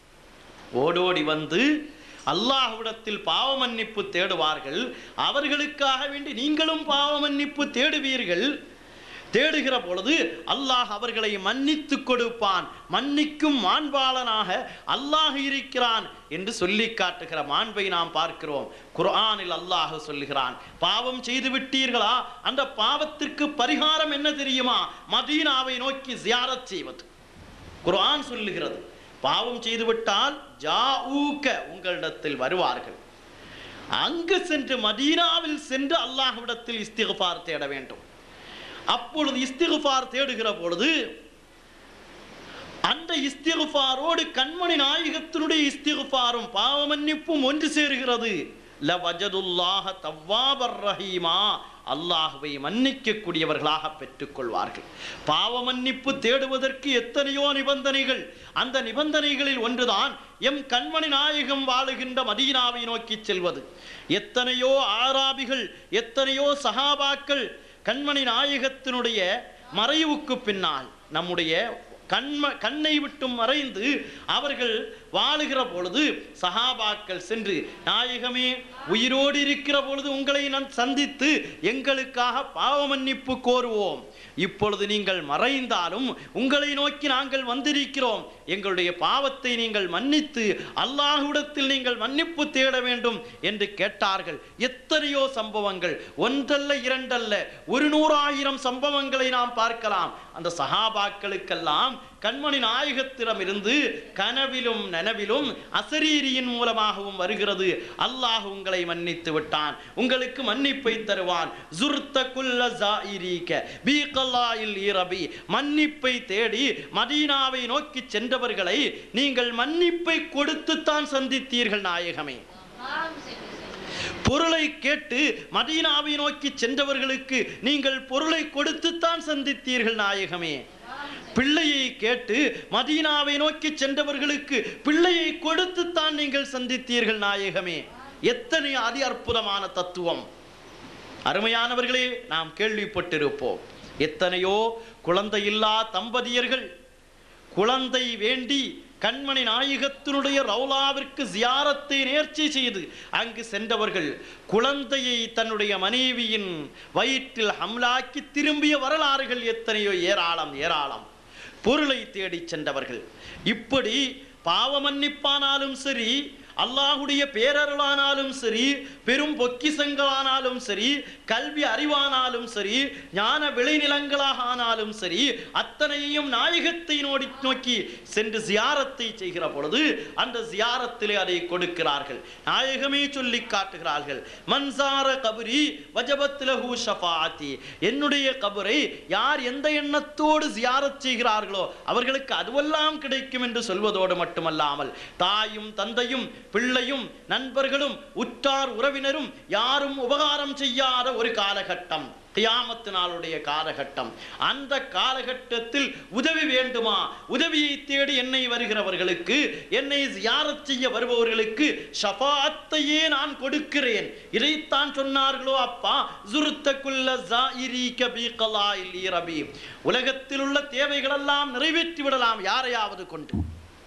ஓடோடி வந்து அல்லாஹ்விடத்தில் பாவ மன்னிப்பு தேடுவார்கள் அவர்களுக்காக வேண்டி நீங்களும் பாவ மன்னிப்பு தேடுவீர்கள் தேடுகிற பொழுது அல்லாஹ் அவர்களை மன்னித்து கொடுப்பான் மன்னிக்கும் மாண்பாளனாக அல்லாஹ் இருக்கிறான் என்று சொல்லி காட்டுகிற மாண்பை நாம் பார்க்கிறோம் குர்ஆனில் அல்லாஹ் சொல்லுகிறான் பாவம் செய்து விட்டீர்களா அந்த பாவத்திற்கு பரிகாரம் என்ன தெரியுமா மதீனாவை நோக்கி ஜியாரத் செய்வது குர்ஆன் சொல்லுகிறது பாவம் செய்துவிட்டால் ஜாஊக்க உங்களிடத்தில் வருவார்கள் அங்கு சென்று மதீனாவில் சென்று அல்லாஹ்விடத்தில் இஸ்திகுபார் தேட வேண்டும் அப்பொழுது இஸ்திகுபார் தேடுகிற பொழுது அந்த இஸ்திகுபாரோடு கண்மணி நாயகத்தினுடைய இஸ்திகுபாரும் பாவ மன்னிப்பும் ஒன்று சேருகிறது லவஜதுல்லாஹ தவ்வாபர் ரஹீமா அல்லாஹுவை மன்னிக்கக்கூடியவர்களாக பெற்றுக்கொள்வார்கள் பாவ மன்னிப்பு தேடுவதற்கு எத்தனையோ நிபந்தனைகள் அந்த நிபந்தனைகளில் ஒன்றுதான் எம் கண்மணி நாயகம் வாழுகின்ற மதீனாவை நோக்கி செல்வது எத்தனையோ ஆராபிகள் எத்தனையோ சஹாபாக்கள் கண்மணி நாயகத்தினுடைய மறைவுக்கு பின்னால் நம்முடைய கண்ம கண்ணை விட்டும் மறைந்து அவர்கள் வாழுகிற பொழுது சஹாபாக்கள் சென்று நாயகமே உயிரோடு இருக்கிற பொழுது உங்களை நான் சந்தித்து எங்களுக்காக பாவ மன்னிப்பு கோருவோம் இப்பொழுது நீங்கள் மறைந்தாலும் உங்களை நோக்கி நாங்கள் வந்திருக்கிறோம் எங்களுடைய பாவத்தை நீங்கள் மன்னித்து அல்லாஹ்விடத்தில் நீங்கள் மன்னிப்பு தேட வேண்டும் என்று கேட்டார்கள் எத்தனையோ சம்பவங்கள் ஒன்றல்ல இரண்டல்ல ஒரு நூறாயிரம் சம்பவங்களை நாம் பார்க்கலாம் அந்த சஹாபாக்களுக்கெல்லாம் கண்மணி நாயகத்திடம் இருந்து கனவிலும் நனவிலும் அசரீரியின் மூலமாகவும் வருகிறது அல்லாஹ் உங்களை மன்னித்து விட்டான் உங்களுக்கு மன்னிப்பை தருவான் ஜுர்த குல்ல ஜாயிரீக பீகல்லாயில் ஈரபி மன்னிப்பை தேடி மதீனாவை நோக்கி சென்றவர்களை நீங்கள் மன்னிப்பை கொடுத்துத்தான் சந்தித்தீர்கள் நாயகமே பொருளை கேட்டு மதீனாவை நோக்கி சென்றவர்களுக்கு நீங்கள் பொருளை கொடுத்துத்தான் சந்தித்தீர்கள் நாயகமே பிள்ளையை கேட்டு மதீனாவை நோக்கி சென்றவர்களுக்கு பிள்ளையை கொடுத்துத்தான் நீங்கள் சந்தித்தீர்கள் நாயகமே எத்தனை அதி அற்புதமான தத்துவம் அருமையானவர்களே நாம் கேள்விப்பட்டிருப்போம் எத்தனையோ குழந்தையில்லா தம்பதியர்கள் குழந்தை வேண்டி கண்மணி நாயகத்தினுடைய ரவுலாவிற்கு ஜியாரத்தை நேர்ச்சி செய்து அங்கு சென்றவர்கள் குழந்தையை தன்னுடைய மனைவியின் வயிற்றில் ஹம்லாக்கி திரும்பிய வரலாறுகள் எத்தனையோ ஏராளம் ஏராளம் பொருளை தேடிச் சென்றவர்கள் இப்படி பாவ மன்னிப்பானாலும் சரி அல்லாஹுடைய பேரருளானாலும் சரி பெரும் பொக்கிசங்களானாலும் சரி கல்வி அறிவானாலும் சரி ஞான விளைநிலங்களாக ஆனாலும் சரி அத்தனையையும் நாயகத்தை நோடி நோக்கி சென்று ஜியாரத்தை செய்கிற பொழுது அந்த ஜியாரத்திலே அதை கொடுக்கிறார்கள் நாயகமே சொல்லி காட்டுகிறார்கள் மன்சார கபரி வஜபத்லஹு ஷஃபாத்தி என்னுடைய கபரை யார் எந்த எண்ணத்தோடு ஜியாரத் செய்கிறார்களோ அவர்களுக்கு அதுவெல்லாம் கிடைக்கும் என்று சொல்வதோடு மட்டுமல்லாமல் தாயும் தந்தையும் பிள்ளையும் நண்பர்களும் உற்றார் உறவினரும் யாரும் உபகாரம் செய்யாத ஒரு காலகட்டம் கியாமத்து நாளுடைய காலகட்டம் அந்த காலகட்டத்தில் உதவி வேண்டுமா உதவியை தேடி என்னை வருகிறவர்களுக்கு என்னை ஜியாரத் செய்ய வருபவர்களுக்கு ஷஃபாத்தையே நான் கொடுக்கிறேன் இதைத்தான் சொன்னார்களோ அப்பா ஜுருத்தகுல்ல ஜாயிரீக பீகலாயில் ஈரபி உலகத்தில் உள்ள தேவைகளெல்லாம் நிறைவேற்றி விடலாம் யாரையாவது கொண்டு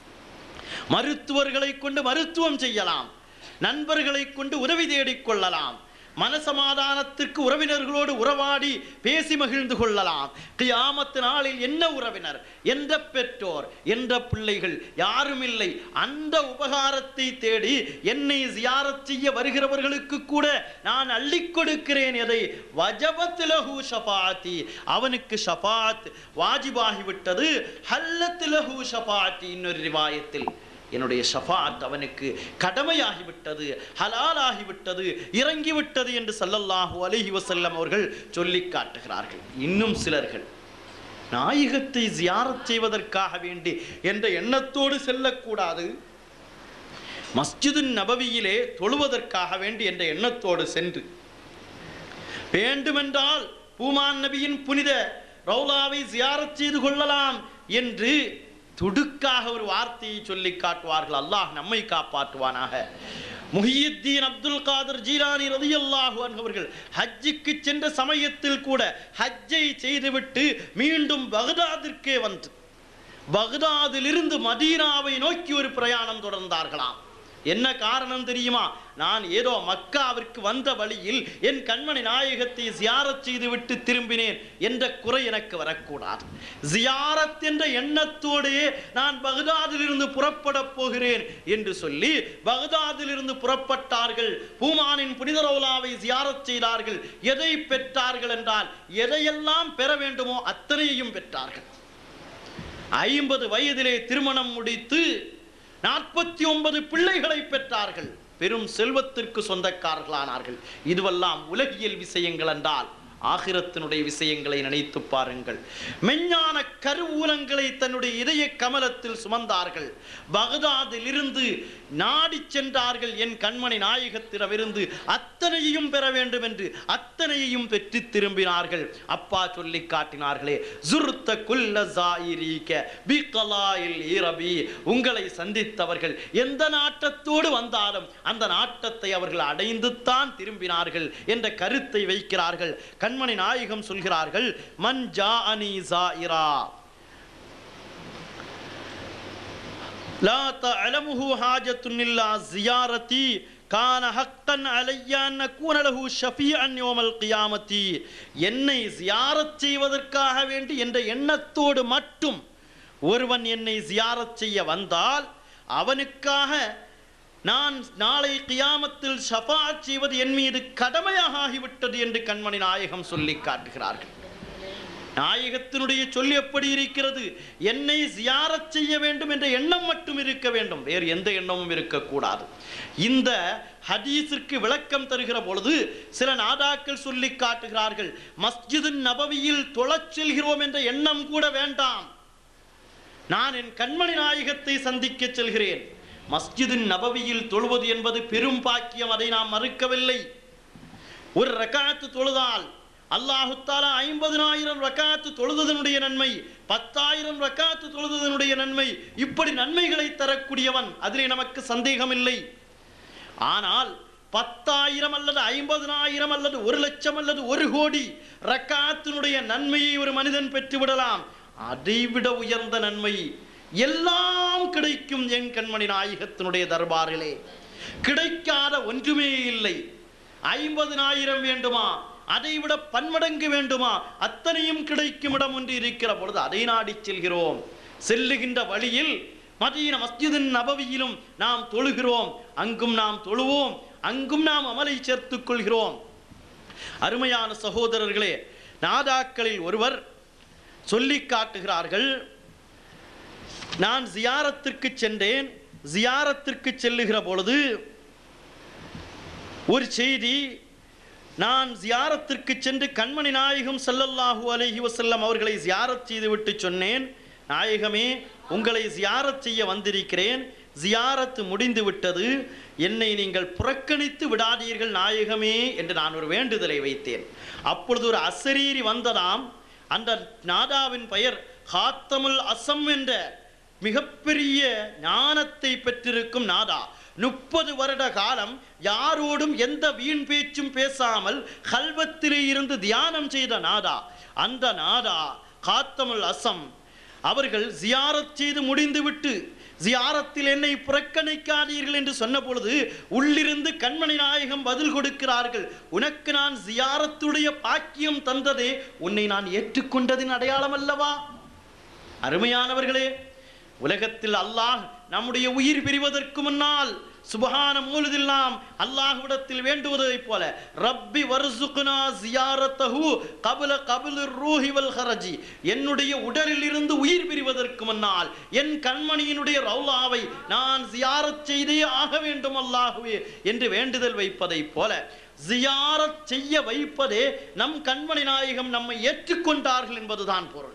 மருத்துவர்களை கொண்டு மருத்துவம் செய்யலாம் நண்பர்களை கொண்டு உதவி தேடிக் கொள்ளலாம் மனசமாதானத்திற்கு உறவினர்களோடு உறவாடி பேசி மகிழ்ந்து கொள்ளலாம் கியாமத்து நாளில் என்ன உறவினர் எந்த பெற்றோர் என்ற பிள்ளைகள் யாரும் இல்லை அந்த உபகாரத்தை தேடி என்னை ஜியாரத் செய்ய வருகிறவர்களுக்கு கூட நான் அள்ளிக் கொடுக்கிறேன் எதை வஜபத்திலஹு ஷஃபாத்தி அவனுக்கு ஷஃபாத் வாஜிபாகிவிட்டது ஹல்லத்திலஹு ஷஃபாத்தி இன்னொரு ரிவாயத்தில் என்னுடைய ஷஃபாத் அவனுக்கு கடமையாகிவிட்டது ஹலாலாகிவிட்டது இறங்கிவிட்டது என்று சல்லல்லாஹு அலைஹி வஸல்லம் அவர்கள் சொல்லி காட்டுகிறார்கள் இன்னும் சிலர்கள் நாயகத்தை ஜியாரத் செய்வதற்காக வேண்டி என்ற எண்ணத்தோடு செல்லக்கூடாது மஸ்ஜிது நபவியிலே தொழுவதற்காக வேண்டி என்ற எண்ணத்தோடு சென்று வேண்டுமென்றால் பூமான் நபியின் புனித ரவுலாவை ஜியாரத் செய்து கொள்ளலாம் என்று துடுக்காக ஒரு வார்த்தையை சொல்லி காட்டுவார்கள் அல்லாஹ் நம்மை காப்பாற்றுவானாக முஹியுத்தீன் அப்துல் காதர் ஜீலானி ரதியல்லாஹு அவர்கள் ஹஜ்ஜுக்கு சென்ற சமயத்தில் கூட ஹஜ்ஜை செய்துவிட்டு மீண்டும் பகதாதிற்கே வந்து பகதாதிலிருந்து மதீனாவை நோக்கி ஒரு பிரயாணம் தொடர்ந்தார்களாம் என்ன காரணம் தெரியுமா நான் ஏதோ மக்காவிற்கு வந்த வழியில் என் கண்மணி நாயகத்தை ஜியாரத் செய்துவிட்டு திரும்பினேன் என்ற குறை எனக்கு வரக்கூடாது ஜியாரத் என்ற எண்ணத்தோடே நான் பகதாதிலிருந்து புறப்பட போகிறேன் என்று சொல்லி பகதாதிலிருந்து புறப்பட்டார்கள் பூமானின் புனித ரவுலாவை ஜியாரத் செய்தார்கள் எதை பெற்றார்கள் என்றால் எதையெல்லாம் பெற வேண்டுமோ அத்தனையையும் பெற்றார்கள் ஐம்பது வயதிலே திருமணம் முடித்து நாற்பத்தி ஒன்பது பிள்ளைகளை பெற்றார்கள் பெரும் செல்வத்திற்கு சொந்தக்காரர்களானார்கள் இதுவெல்லாம் உலகியல் விஷயங்கள் என்றால் ஆகிரத்தினுடைய விஷயங்களை நினைத்து பாருங்கள் மெஞ்ஞான கருவூலங்களை தன்னுடைய இதய கமலத்தில் சுமந்தார்கள் பகதாதில் இருந்து நாடி சென்றார்கள் என் கண்மணி நாயகத்திடமிருந்து அத்தனையையும் பெற வேண்டும் என்று அத்தனையையும் பெற்று திரும்பினார்கள் அப்பா சொல்லி காட்டினார்களே ஜுர்த்த குல்ல ஜாயிரீக பிகலாயில் ஈரபி உங்களை சந்தித்தவர்கள் எந்த நாட்டத்தோடு வந்தாலும் அந்த நாட்டத்தை அவர்கள் அடைந்துத்தான் திரும்பினார்கள் என்ற கருத்தை வைக்கிறார்கள் கண்மணி நாயகம் சொல்கிறார்கள் மன் ஜா அனி ஜாயிரா லா தஅலமுஹு ஹாஜத்துன் இல்லா ஜியாரதி கான ஹக்கன் அலைய அன் அகூன லஹு ஷஃபீஅன் யௌமல் கியாமத்தி என்னை ஜியாரத் செய்வதற்காக வேண்டி என்ற எண்ணத்தோடு மட்டும் ஒருவன் என்னை ஜியாரத் செய்ய வந்தால் அவனுக்காக நான் நாளை கியாமத்தில் ஷஃபாஅத் செய்வது என் மீது கடமையாக ஆகிவிட்டது என்று கண்மணி நாயகம் சொல்லி காட்டுகிறார்கள் நாயகத்தினுடைய சொல் எப்படி இருக்கிறது என்னை ஜியாரத் செய்ய வேண்டும் என்ற எண்ணம் மட்டும் இருக்க வேண்டும் வேறு எந்த எண்ணமும் இருக்கக்கூடாது இந்த ஹதீஸிற்கு விளக்கம் தருகிற பொழுது சில நாதாக்கள் சொல்லி காட்டுகிறார்கள் மஸ்ஜிது நபவியில் தொழச் செல்கிறோம் என்ற எண்ணம் கூட வேண்டாம் நான் என் கண்மணி நாயகத்தை சந்திக்க செல்கிறேன் மஸ்ஜிது நபவியில் தொழுவது என்பது பெரும் பாக்கியம் அதை நாம் மறுக்கவில்லை ஒரு ரக்காத்து தொழுதால் அல்லாஹு தாலா ஐம்பதினாயிரம் ரக்காத்து தொழுததனுடைய நன்மை பத்தாயிரம் ரக்காத்து தொழுததனுடைய நன்மை இப்படி நன்மைகளை தரக்கூடியவன் அதிலே நமக்கு சந்தேகமில்லை ஆனால் பத்தாயிரம் அல்லது ஐம்பதினாயிரம் அல்லது ஒரு லட்சம் அல்லது ஒரு கோடி ரக்காத்தினுடைய நன்மையை ஒரு மனிதன் பெற்றுவிடலாம் அதைவிட உயர்ந்த நன்மை எல்லாம் கிடைக்கும் என் கண்மணி நாயகத்தினுடைய தர்பாரிலே கிடைக்காத ஒன்றுமே இல்லை ஐம்பதினாயிரம் வேண்டுமா அதைவிட பன்மடங்கு வேண்டுமா அத்தனையும் கிடைக்கும் இடம் ஒன்று இருக்கிற பொழுது அதை நாடி செல்கிறோம் செல்லுகின்ற வழியில் மதீன மஸ்ஜிதின் நபவியிலும் நாம் தொழுகிறோம் அங்கும் நாம் தொழுவோம் அங்கும் நாம் அமலை சேர்த்துக் கொள்கிறோம் அருமையான சகோதரர்களே நாதாக்களில் ஒருவர் சொல்லி காட்டுகிறார்கள் நான் ஜியாரத்திற்கு சென்றேன் ஜியாரத்திற்கு செல்லுகிற பொழுது ஒரு செய்தி நான் ஜியாரத்திற்கு சென்று கண்மணி நாயகம் ஸல்லல்லாஹு அலைஹி வஸல்லம் அவர்களை ஜியாரத் செய்துவிட்டு சொன்னேன் நாயகமே உங்களை ஜியாரத் செய்ய வந்திருக்கிறேன் ஜியாரத்து முடிந்து விட்டது என்னை நீங்கள் புறக்கணித்து விடாதீர்கள் நாயகமே என்று நான் ஒரு வேண்டுதலை வைத்தேன் அப்பொழுது ஒரு அசரீரி வந்ததாம் அந்த நாதாவின் பெயர் ஹாத்தமுல் அசம் என்ற மிகப்பெரிய ஞானத்தை பெற்றிருக்கும் நாதா முப்பது வருட காலம் யாரோடும் எந்த வீண் பேச்சும் பேசாமல் கல்வத்திலே இருந்து தியானம் செய்த நாதா அந்த நாதா காத்தமுல் அசம் அவர்கள் ஜியாரத் செய்து முடிந்துவிட்டு ஜியாரத்தில் என்னை புறக்கணிக்காதீர்கள் என்று சொன்ன பொழுது உள்ளிருந்து கண்மணி நாயகம் பதில் கொடுக்கிறார்கள் உனக்கு நான் ஜியாரத்துடைய பாக்கியம் தந்ததே உன்னை நான் ஏற்றுக்கொண்டதின் அடையாளம் அல்லவா அருமையானவர்களே உலகத்தில் அல்லாஹ் நம்முடைய உயிர் பிரிவதற்கு முன்னால் சுபஹான மூலதில் நாம் அல்லாஹ்விடத்தில் வேண்டுவதைப் போல ரப்பி வர்சுக்னா ஜியாரத்தஹு கபல கபுல் ரூஹி வல் ஹரஜி என்னுடைய உடலில் இருந்து உயிர் பிரிவதற்கு முன்னால் என் கண்மணியினுடைய ரவுலாவை நான் ஜியாரத் செய்தே ஆக வேண்டும் அல்லாஹுவே என்று வேண்டுதல் வைப்பதைப் போல ஜியாரத் செய்ய வைப்பதே நம் கண்மணி நாயகம் நம்மை ஏற்றுக்கொண்டார்கள் என்பதுதான் பொருள்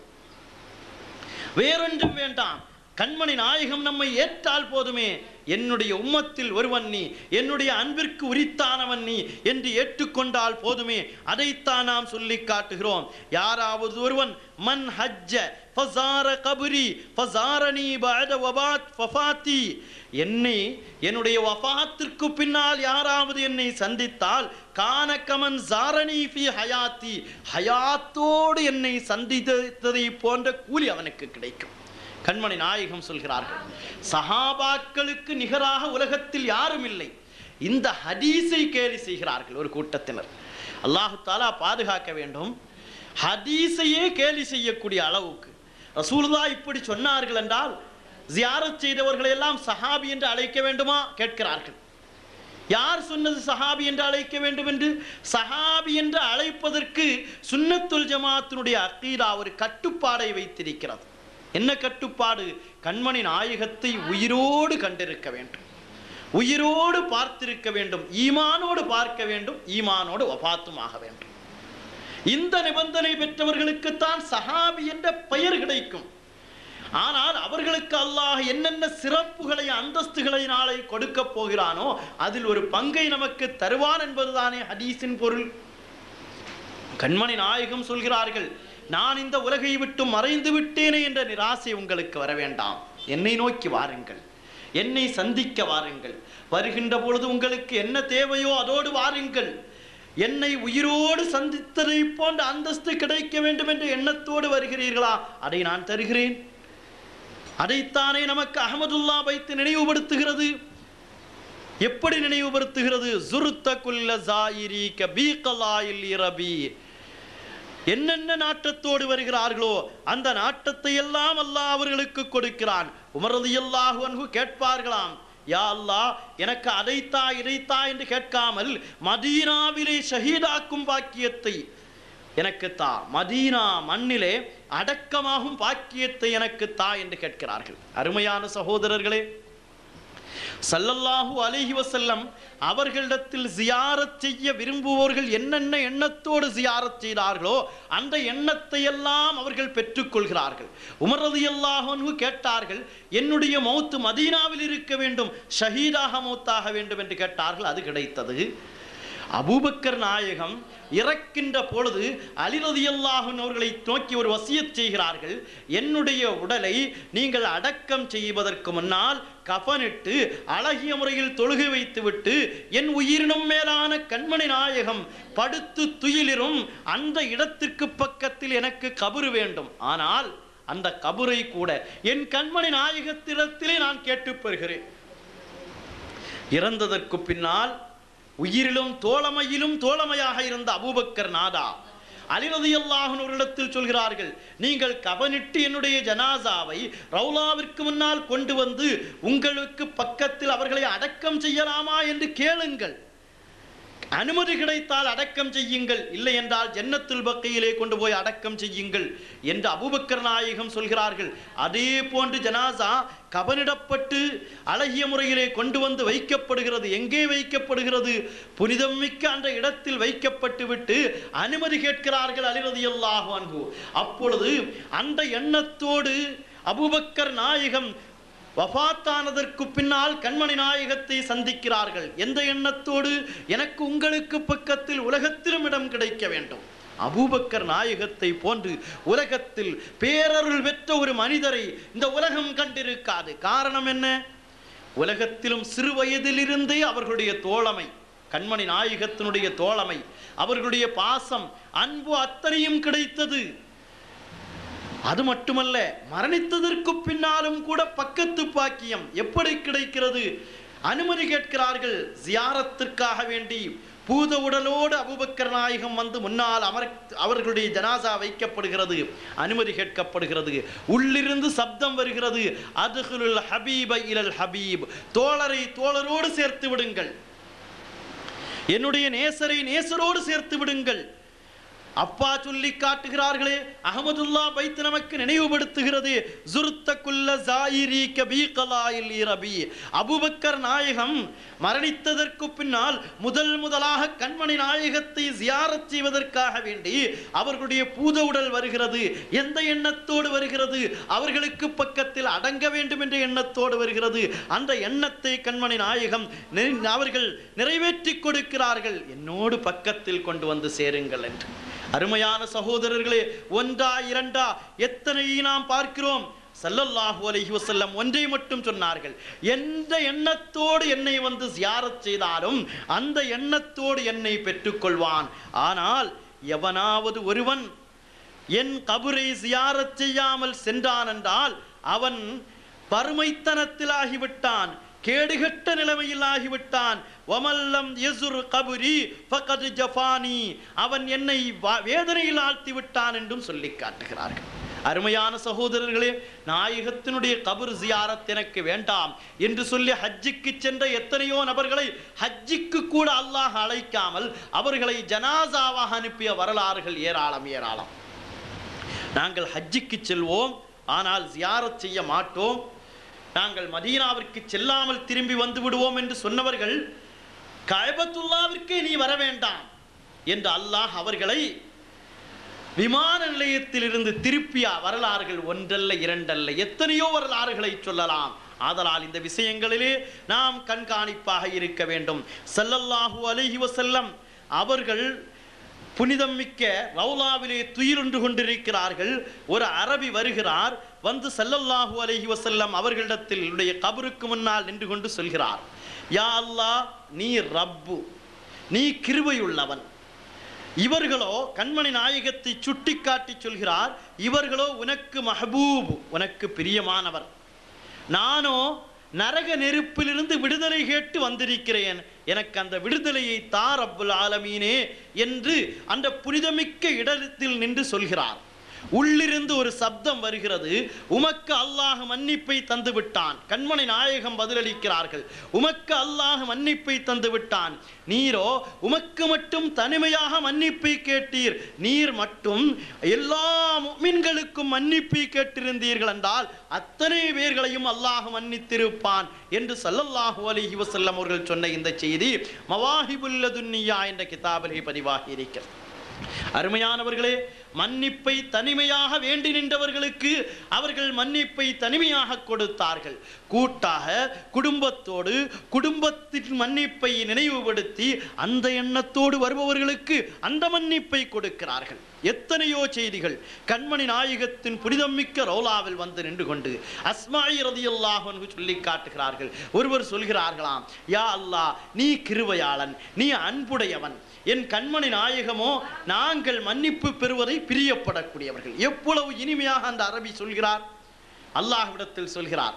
வேறொன்றும் வேண்டாம் கண்மணி நாயகம் நம்மை ஏற்றால் போதுமே என்னுடைய உம்மத்தில் ஒருவன் நீ என்னுடைய அன்பிற்கு உரித்தானவன் நீ என்று ஏற்றுக்கொண்டால் போதுமே அதைத்தான் நாம் சொல்லி காட்டுகிறோம் யாராவது ஒருவன் மன் ஹஜ்ஜ ஃபசார கபுரி ஃபசாரணி பஅத வபாத் ஃபஃபாத்தி என்னை என்னுடைய வஃபாத்திற்கு பின்னால் யாராவது என்னை சந்தித்தால் கானக்கமன் ஜாரணி ஃபி ஹயாத்தி ஹயாத்தோடு என்னை சந்தித்ததை போன்ற கூலி அவனுக்கு கிடைக்கும் கண்மணி நாயகம் சொல்கிறார்கள் சஹாபாக்களுக்கு நிகராக உலகத்தில் யாரும் இல்லை இந்த ஹதீஸை கேலி செய்கிறார்கள் ஒரு கூட்டத்தினர் அல்லாஹு தாலா பாதுகாக்க வேண்டும் ஹதீஸையே கேலி செய்யக்கூடிய அளவுக்கு ரசூலுல்லா இப்படி சொன்னார்கள் என்றால் ஜியாரத் செய்தவர்களை எல்லாம் சஹாபி என்று அழைக்க வேண்டுமா கேட்கிறார்கள் யார் சொன்னது சஹாபி என்று அழைக்க வேண்டும் என்று சஹாபி என்று அழைப்பதற்கு சுன்னத்துல் ஜமாத்தினுடைய அக்கீதா ஒரு கட்டுப்பாடை வைத்திருக்கிறது என்ன கட்டுப்பாடு கண்மணி நாயகத்தை உயிரோடு கண்டிருக்க வேண்டும் உயிரோடு பார்த்திருக்க வேண்டும் ஈமானோடு பார்க்க வேண்டும் ஈமானோடு வபாத்துமாக வேண்டும் இந்த நிபந்தனை பெற்றவர்களுக்குத்தான் சஹாபி என்ற பெயர் கிடைக்கும் ஆனால் அவர்களுக்கு அல்லாஹ் என்னென்ன சிறப்புகளை அந்தஸ்துகளை நாளை கொடுக்க போகிறானோ அதில் ஒரு பங்கை நமக்கு தருவான் என்பதுதானே ஹதீஸின் பொருள் கண்மணி நாயகம் சொல்கிறார்கள் நான் இந்த உலகை விட்டு மறைந்து விட்டேனே என்ற நிராசை உங்களுக்கு வர வேண்டாம் என்னை நோக்கி வாருங்கள் என்னை சந்திக்க வாருங்கள் வருகின்ற பொழுது உங்களுக்கு என்ன தேவையோ அதோடு வாருங்கள் என்னை உயிரோடு சந்தித்ததை போன்ற அந்தஸ்து கிடைக்க வேண்டும் என்ற எண்ணத்தோடு வருகிறீர்களா அதை நான் தருகிறேன் அதைத்தானே நமக்கு அகமதுல்லா வைத்து நினைவுபடுத்துகிறது எப்படி நினைவுபடுத்துகிறது ஜுருத்த குல்ல ஜாயிரி கபீகலாயில் இரபி என்னென்ன நாட்டத்தோடு வருகிறார்களோ அந்த நாட்டத்தை எல்லாம் அல்லாஹ் அவர்களுக்கு கொடுக்கிறான் உமரது அல்லாஹு அன்ஹு கேட்பார்களாம் யா அல்லாஹ் எனக்கு அதைத்தா இதைத்தா என்று கேட்காமல் மதீனாவிலே ஷஹீதாக்கும் பாக்கியத்தை எனக்கு தா மதீனா மண்ணிலே அடக்கமாகும் பாக்கியத்தை எனக்கு தா என்று கேட்கிறார்கள் அருமையான சகோதரர்களே சல்லல்லாஹு அலைஹி வஸல்லம் அவர்களிடத்தில் ஜியாரத் செய்ய விரும்புவோர்கள் என்னென்ன எண்ணத்தோடு ஜியாரத் செய்தார்களோ அந்த எண்ணத்தை எல்லாம் அவர்கள் பெற்றுக்கொள்கிறார்கள் உமர் ரலியல்லாஹு அன்ஹு கேட்டார்கள் என்னுடைய மௌத்து மதீனாவில் இருக்க வேண்டும் ஷஹீதாக மௌத்தாக வேண்டும் என்று கேட்டார்கள் அது கிடைத்தது அபூபக்கர் நாயகம் இறக்கின்ற பொழுது அலிரதியல்லாஹன் அவர்களை நோக்கி ஒரு வசியத் செய்கிறார்கள் என்னுடைய உடலை நீங்கள் அடக்கம் செய்வதற்கு முன்னால் கஃனிட்டு அழகிய முறையில் தொழுகை வைத்துவிட்டு என் உயிரினும் மேலான கண்மணி நாயகம் படுத்து துயிலிரும் அந்த இடத்திற்கு பக்கத்தில் எனக்கு கபரு வேண்டும் ஆனால் அந்த கபரை கூட என் கண்மணி நாயகத்திடத்திலே நான் கேட்டுப் பெறுகிறேன் இறந்ததற்கு பின்னால் உயிரிலும் தோழமையிலும் தோழமையாக இருந்த அபூபக்கர் நாதா அலிரதியல்லாஹனிடத்தில் சொல்கிறார்கள் நீங்கள் கவனிட்டு என்னுடைய ஜனாசாவை ரவுலாவிற்கு முன்னால் கொண்டு வந்து உங்களுக்கு பக்கத்தில் அவர்களை அடக்கம் செய்யலாமா என்று கேளுங்கள் அனுமதி கிடைத்தால் அடக்கம் செய்யுங்கள் இல்லை என்றால் ஜன்னத்துல் பக்கையிலே கொண்டு போய் அடக்கம் செய்யுங்கள் என்று அபூபக்கர் நாயகம் சொல்கிறார்கள் அதே போன்று ஜனாசா கவனிடப்பட்டு அழகிய முறையிலே கொண்டு வந்து வைக்கப்படுகிறது எங்கே வைக்கப்படுகிறது புனிதம் மிக்க அந்த இடத்தில் வைக்கப்பட்டு விட்டு அனுமதி கேட்கிறார்கள் அலிரதியல்லாஹு அன்ஹு அப்பொழுது அந்த எண்ணத்தோடு அபூபக்கர் நாயகம் வஃபாத்தானதற்கு பின்னால் கண்மணி நாயகத்தை சந்திக்கிறார்கள் எந்த எண்ணத்தோடு எனக்கு உங்களுக்கு பக்கத்தில் உலகத்திலும் இடம் கிடைக்க வேண்டும் அபூபக்கர் நாயகத்தை போன்று உலகத்தில் பேரருள் பெற்ற ஒரு மனிதரை இந்த உலகம் கண்டிருக்காது காரணம் என்ன உலகத்திலும் சிறு வயதிலிருந்தே அவர்களுடைய தோழமை கண்மணி நாயகத்தினுடைய தோழமை அவர்களுடைய பாசம் அன்பு அத்தனையும் கிடைத்தது அது மட்டுமல்ல மரணித்ததற்கு பின்னாலும் கூட பக்கத்து பாக்கியம் எப்படி கிடைக்கிறது அனுமதி கேட்கிறார்கள் ஜியாரத்திற்காக வேண்டி பூத உடலோடு அபுபக்கர் நாயகம் வந்து முன்னால் அமர் அவர்களுடைய ஜனாசா வைக்கப்படுகிறது அனுமதி கேட்கப்படுகிறது உள்ளிருந்து சப்தம் வருகிறது அதுகுலுல் ஹபீப இலல் ஹபீப் தோழரை தோழரோடு சேர்த்து விடுங்கள் என்னுடைய நேசரை நேசரோடு சேர்த்து விடுங்கள் அப்பா சொல்லி காட்டுகிறார்களே அகமதுல்லா பைத்து நமக்கு நினைவுபடுத்துகிறது ஜுருத்த குல்ல ஜாயிரி கபீகலாயில் இரபி அபுபக்கர் நாயகம் மரணித்ததற்கு பின்னால் முதல் முதலாக கண்மணி நாயகத்தை ஜியாரத் செய்வதற்காக வேண்டி அவர்களுடைய பூத உடல் வருகிறது எந்த எண்ணத்தோடு வருகிறது அவர்களுக்கு பக்கத்தில் அடங்க வேண்டும் என்ற எண்ணத்தோடு வருகிறது அந்த எண்ணத்தை கண்மணி நாயகம் நெ- அவர்கள் நிறைவேற்றி கொடுக்கிறார்கள் என்னோடு பக்கத்தில் கொண்டு வந்து சேருங்கள் என்று அருமையான சகோதரர்களே ஒன்றா இரண்டா எத்தனை நாம் பார்க்கிறோம் ஸல்லல்லாஹு அலைஹி வஸல்லம் ஒன்றை மட்டும் சொன்னார்கள் எந்த எண்ணத்தோடு என்னை வந்து ஜியாரத் செய்தாலும் அந்த எண்ணத்தோடு என்னை பெற்றுக்கொள்வான் ஆனால் எவனாவது ஒருவன் என் கபரை ஜியாரத் செய்யாமல் சென்றான் என்றால் அவன் பருமைத்தனத்தில் ஆகிவிட்டான் கேடுகெட்ட நிலைமையில் ஆகிவிட்டான் வமல்லம் யசுர் கபுரி ஃபகத் ஜஃபானி அவன் என்னை வா- வேதனையில் ஆழ்த்தி விட்டான் என்றும் சொல்லி காட்டுகிறார்கள் அருமையான சகோதரர்களே நாயகத்தினுடைய கபர் ஜியாரத் எனக்கு வேண்டாம் என்று சொல்லி ஹஜ்ஜுக்கு சென்ற எத்தனையோ நபர்களை ஹஜ்ஜுக்கு கூட அல்லாஹ் அழைக்காமல் அவர்களை ஜனாசாவாக அனுப்பிய வரலாறுகள் ஏராளம் ஏராளம் நாங்கள் ஹஜ்ஜுக்கு செல்வோம் ஆனால் ஜியாரத் செய்ய மாட்டோம் நாங்கள் மதீனாவிற்கு செல்லாமல் திரும்பி வந்து விடுவோம் என்று சொன்னவர்கள் கயபத்துல்லாவிற்கே நீ வர வேண்டாம் என்று அல்லாஹ் அவர்களை விமான நிலையத்திலிருந்து திருப்பிய வரலாறுகள் ஒன்றல்ல இரண்டல்ல எத்தனையோ வரலாறுகளை சொல்லலாம் ஆதலால் இந்த விஷயங்களிலே நாம் கண்காணிப்பாக இருக்க வேண்டும் ஸல்லல்லாஹு அலைஹி வஸல்லம் அவர்கள் புனிதம் மிக்க ரவுலாவிலே துயிலுண்டு கொண்டிருக்கிறார்கள் ஒரு அரபி வருகிறார் வந்து ஸல்லல்லாஹு அலைஹி வஸல்லம் அவர்களிடத்தில் உடைய கபருக்கு முன்னால் நின்று கொண்டு சொல்கிறார் யா அல்லாஹ் நீ ரப்பு நீ கிருபையுள்ளவன் இவர்களோ கண்மணி நாயகத்தை சுட்டிக்காட்டி சொல்கிறார் இவர்களோ உனக்கு மஹபூப் உனக்கு பிரியமானவர் நானோ நரக நெருப்பிலிருந்து விடுதலை கேட்டு வந்திருக்கிறேன் எனக்கு அந்த விடுதலையை தார் அப்புல் ஆலமீனே என்று அந்த புனிதமிக்க இடத்தில் நின்று சொல்கிறார் உள்ளிருந்து ஒரு சப்தம் வருகிறது உமக்கு அல்லாஹ் மன்னிப்பை தந்து விட்டான் கண்மணி நாயகம் பதிலளிக்கிறார்கள் உமக்கு அல்லாஹ் மன்னிப்பை தந்து விட்டான் நீரோ உமக்கு மட்டும் தனிமையாக மன்னிப்பை கேட்டீர் நீர் மட்டும் எல்லா முஃமின்களுக்கும் மன்னிப்பை கேட்டிருந்தீர்கள் என்றால் அத்தனை பேர்களையும் அல்லாஹ் மன்னித்திருப்பான் என்று ஸல்லல்லாஹு அலைஹி வஸல்லம் அவர்கள் சொன்ன இந்த செய்தி மவாஹிபுல் துன்னியா என்ற கிதாபிலே பதிவாகி இருக்கிறது அருமையானவர்களே மன்னிப்பை தனிமையாக வேண்டி நின்றவர்களுக்கு அவர்கள் மன்னிப்பை தனிமையாக கொடுத்தார்கள் கூட்டாக குடும்பத்தோடு குடும்பத்தின் மன்னிப்பை நினைவுபடுத்தி அந்த எண்ணத்தோடு வருபவர்களுக்கு அந்த மன்னிப்பை கொடுக்கிறார்கள் எத்தனையோ செய்திகள் கண்மணி நாயகத்தின் புனிதமிக்க ரோலாவில் வந்து நின்று கொண்டு அஸ்மாயி ரதியல்லாஹு அன்ஹு சொல்லி காட்டுகிறார்கள் ஒருவர் சொல்கிறார்களாம் யா அல்லாஹ் நீ கிருபையாளன் நீ அன்புடையவன் என் கண்மணி நாயகமோ நாங்கள் மன்னிப்பு பெறுவதை பிரியப்படக்கூடியவர்கள் எவ்வளவு இனிமையாக அந்த அரபி சொல்கிறார் அல்லாஹ்விடத்தில் சொல்கிறார்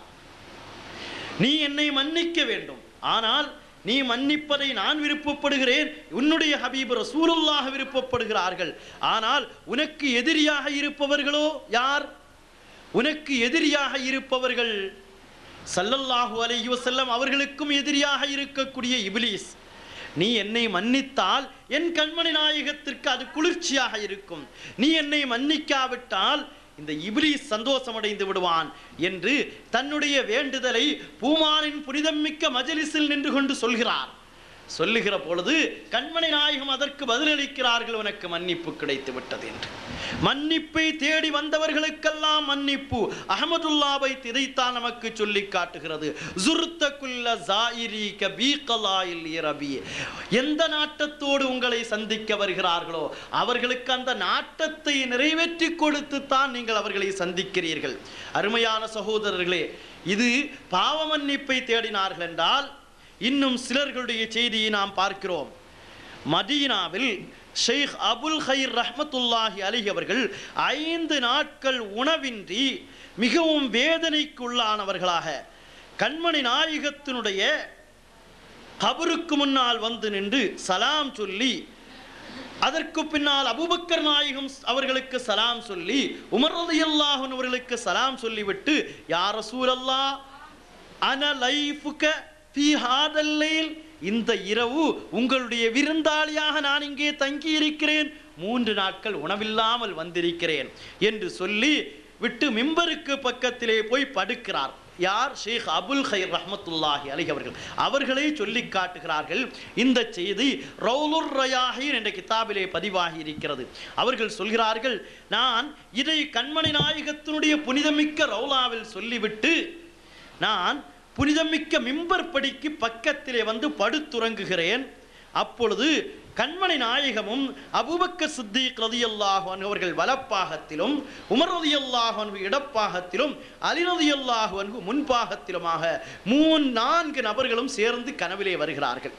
நீ என்னை மன்னிக்க வேண்டும் ஆனால் நீ மன்னிப்பதை நான் விருப்பப்படுகிறேன் உன்னுடைய ஹபீப் ரசூலுல்லாஹ் விருப்பப்படுகிறார்கள் ஆனால் உனக்கு எதிரியாக இருப்பவர்களோ யார் உனக்கு எதிரியாக இருப்பவர்கள் ஸல்லல்லாஹு அலைஹி வஸல்லம் அவர்களுக்கும் எதிரியாக இருக்கக்கூடிய இப்லீஸ் நீ என்னை மன்னித்தால் என் கண்மணி நாயகத்திற்கு அது குளிர்ச்சியாக இருக்கும் நீ என்னை மன்னிக்காவிட்டால் இந்த இப்லீஸ் சந்தோஷமடைந்து விடுவான் என்று தன்னுடைய வேண்டுதலை பூமானின் புனிதமிக்க மஜலிஸில் நின்று கொண்டு சொல்கிறார் சொல்லுகிற பொழுது கண்மணி நாயகம் அதற்கு பதிலளிக்கிறார்கள் உனக்கு மன்னிப்பு கிடைத்து விட்டது என்று மன்னிப்பை தேடி வந்தவர்களுக்கெல்லாம் மன்னிப்பு அகமதுல்லாவை திதைத்தான் நமக்கு சொல்லி காட்டுகிறது ஜுர்த்தகுல்ல ஜாயிரி கபீகலாயில் இரபி எந்த நாட்டத்தோடு உங்களை சந்திக்க வருகிறார்களோ அவர்களுக்கு அந்த நாட்டத்தை நிறைவேற்றி கொடுத்து தான் நீங்கள் அவர்களை சந்திக்கிறீர்கள் அருமையான சகோதரர்களே இது பாவ மன்னிப்பை தேடினார்கள் என்றால் இன்னும் சிலர்களுடைய செய்தியை நாம் பார்க்கிறோம் மதீனாவில் ஷேக் அபுல் ஹைர் ரஹ்மத்துல்லாஹி அலிஹி அவர்கள் ஐந்து நாட்கள் உணவின்றி மிகவும் வேதனைக்குள்ளானவர்களாக கண்மணி நாயகத்தினுடைய கபருக்கு முன்னால் வந்து நின்று சலாம் சொல்லி அதற்கு பின்னால் அபூபக்கர் நாயகம் அவர்களுக்கு சலாம் சொல்லி உமர் ரலியல்லாஹு அன்ஹு அவர்களுக்கு சலாம் சொல்லிவிட்டு யார் ரசூலல்லா அன லைஃபுக ஃபீ ஹாதல் லைல் இந்த இரவு உங்களுடைய விருந்தாளியாக நான் இங்கே தங்கி இருக்கிறேன் மூன்று நாட்கள் உணவில்லாமல் வந்திருக்கிறேன் என்று சொல்லி விட்டு மிம்பருக்கு பக்கத்திலே போய் படுக்கிறார் யார் ஷேக் அபுல் ஹைர் ரஹ்மத்துல்லாஹி அலைஹி அவர்கள் அவர்களே சொல்லி காட்டுகிறார்கள் இந்த செய்தி ரவுலுர் ரயாஹின் என்ற கிதாபிலே பதிவாகி இருக்கிறது அவர்கள் சொல்கிறார்கள் நான் இதை கண்மணி நாயகத்தினுடைய புனிதமிக்க ரவுலாவில் சொல்லிவிட்டு நான் புனிதமிக்க மிம்பர் படிக்கு பக்கத்திலே வந்து படுத்துறங்குகிறேன் அப்பொழுது கண்மணி நாயகமும் அபூபக்க சித்திக் ரதியல்லாஹு அன்ஹு அவர்கள் வலப்பாகத்திலும் உமர் ரதியல்லாஹு அன்ஹு இடப்பாகத்திலும் அலி ரதியல்லாஹு அன்ஹு முன்பாகத்திலுமாக மூன் நான்கு நபர்களும் சேர்ந்து கனவிலே வருகிறார்கள்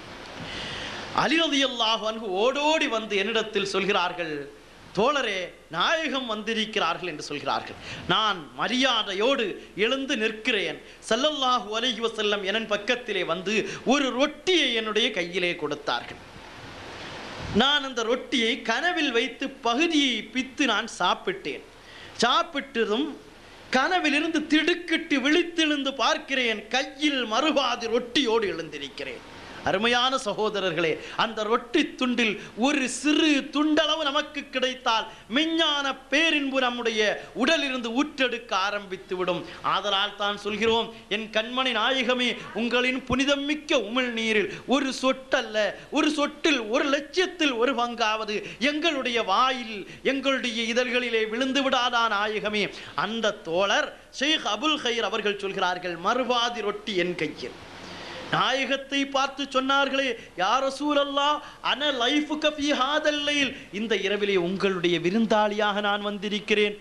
அலி ரதியல்லாஹு அன்ஹு ஓடோடி வந்து என்னிடத்தில் சொல்கிறார்கள் தோழரே நாயகம் வந்திருக்கிறார்கள் என்று சொல்கிறார்கள் நான் மரியாதையோடு எழுந்து நிற்கிறேன் ஸல்லல்லாஹு அலைஹி வஸல்லம் என் பக்கத்திலே வந்து ஒரு ரொட்டியை என்னுடைய கையிலே கொடுத்தார்கள் நான் அந்த ரொட்டியை கனவில் வைத்து பகுதியை பித்து நான் சாப்பிட்டேன் சாப்பிட்டதும் கனவிலிருந்து திடுக்கிட்டு விழித்தெழுந்து பார்க்கிறேன் கையில் மறுபாதி ரொட்டியோடு எழுந்திருக்கிறேன் அருமையான சகோதரர்களே அந்த ரொட்டி துண்டில் ஒரு சிறு துண்டளவு நமக்கு கிடைத்தால் மெஞ்ஞான பேரின்பு நம்முடைய உடலிருந்து ஊற்றெடுக்க ஆரம்பித்து விடும் ஆதலால் தான் சொல்கிறோம் என் கண்மணி நாயகமே உங்களின் புனிதமிக்க உமிழ் நீரில் ஒரு சொட்டல்ல ஒரு சொட்டில் ஒரு லட்சத்தில் ஒரு பங்காவது எங்களுடைய வாயில் எங்களுடைய இதழ்களிலே விழுந்து விடாதா நாயகமே அந்த தோழர் ஷேக் அபுல் ஹைர் அவர்கள் சொல்கிறார்கள் மறுபாதி ரொட்டி என் கையில் நாயகத்தை பார்த்து சொன்னார்களே யார் ரசூலல்லா அன லைஃபு கஃபி ஹாதல் லைல் இந்த இரவிலே உங்களுடைய விருந்தாளியாக நான் வந்திருக்கிறேன்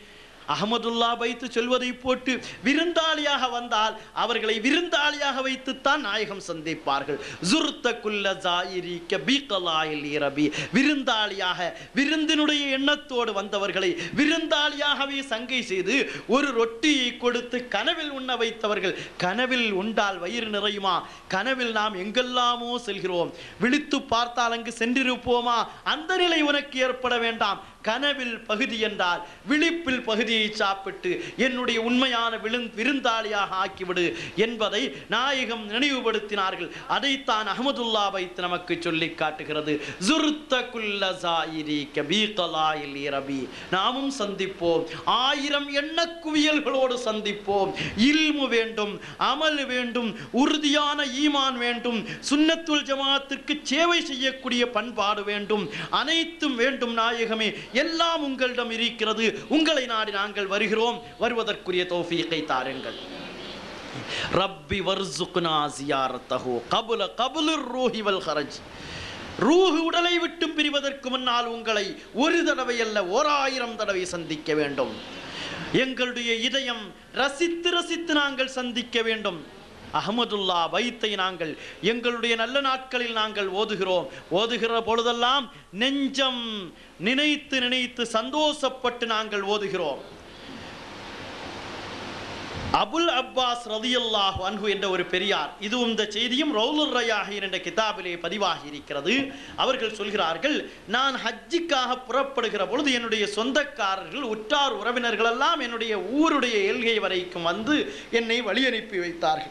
அகமதுல்லா வைத்து சொல்வதை போட்டு விருந்தாளியாக வந்தால் அவர்களை விருந்தாளியாக வைத்துத்தான் நாயகம் சந்திப்பார்கள் ஜுர்த்த குல்ல ஜாயிரிக்க பீக்கலாயில் இரபி விருந்தாளியாக விருந்தினுடைய எண்ணத்தோடு வந்தவர்களை விருந்தாளியாகவே சங்கை செய்து ஒரு ரொட்டியை கொடுத்து கனவில் உண்ண வைத்தவர்கள் கனவில் உண்டால் வயிறு நிறையுமா கனவில் நாம் எங்கெல்லாமோ செல்கிறோம் விழித்து பார்த்தால் அங்கு சென்றிருப்போமா அந்த நிலை உனக்கு ஏற்பட வேண்டாம் கனவில் பகுதி என்றால் விழிப்பில் பகுதியை சாப்பிட்டு என்னுடைய உண்மையான விழுந் விருந்தாளியாக ஆக்கிவிடு என்பதை நாயகம் நினைவுபடுத்தினார்கள் அதைத்தான் அகமதுல்லா வைத்து நமக்கு சொல்லி காட்டுகிறது ஜுர்த்த குல்ல ஜாயிரி கபீகலாயில் இரபி நாமும் சந்திப்போம் ஆயிரம் எண்ண குவியல்களோடு சந்திப்போம் இல்மு வேண்டும் அமல் வேண்டும் உறுதியான ஈமான் வேண்டும் சுன்னத்துல் ஜமாத்திற்கு சேவை செய்யக்கூடிய பண்பாடு வேண்டும் அனைத்தும் வேண்டும் நாயகமே எல்லாம் உங்களிடம் இருக்கிறது உங்களை நாடி நாங்கள் வருகிறோம் வருவதற்குரிய தௌஃபீகை தாருங்கள் ரப்பி வர்சுக்னா ஜியாரத்தஹு கபுல கபுலுர் ரூஹி வல் ஹரஜ் ரூஹு உடலை விட்டு பிரிவதற்கு முன்னால் உங்களை ஒரு தடவை அல்ல ஓர் ஆயிரம் தடவை சந்திக்க வேண்டும் எங்களுடைய இதயம் ரசித்து ரசித்து நாங்கள் சந்திக்க வேண்டும் அகமதுல்லா வைத்தை நாங்கள் எங்களுடைய நல்ல நாட்களில் நாங்கள் ஓதுகிறோம் ஓதுகிற பொழுதெல்லாம் நெஞ்சம் நினைத்து நினைத்து சந்தோஷப்பட்டு நாங்கள் ஓதுகிறோம் அபுல் அப்பாஸ் ரதியல்லாஹு அன்ஹு என்ற ஒரு பெரியார் இதுவும் இந்த செய்தியும் ரவுலுர் ரயாஹிர் என்ற கிதாபிலே பதிவாகி இருக்கிறது அவர்கள் சொல்கிறார்கள் நான் ஹஜ்ஜிக்காக புறப்படுகிற பொழுது என்னுடைய சொந்தக்காரர்கள் உற்றார் உறவினர்கள் எல்லாம் என்னுடைய ஊருடைய எல்கை வரைக்கும் வந்து என்னை வழி அனுப்பி வைத்தார்கள்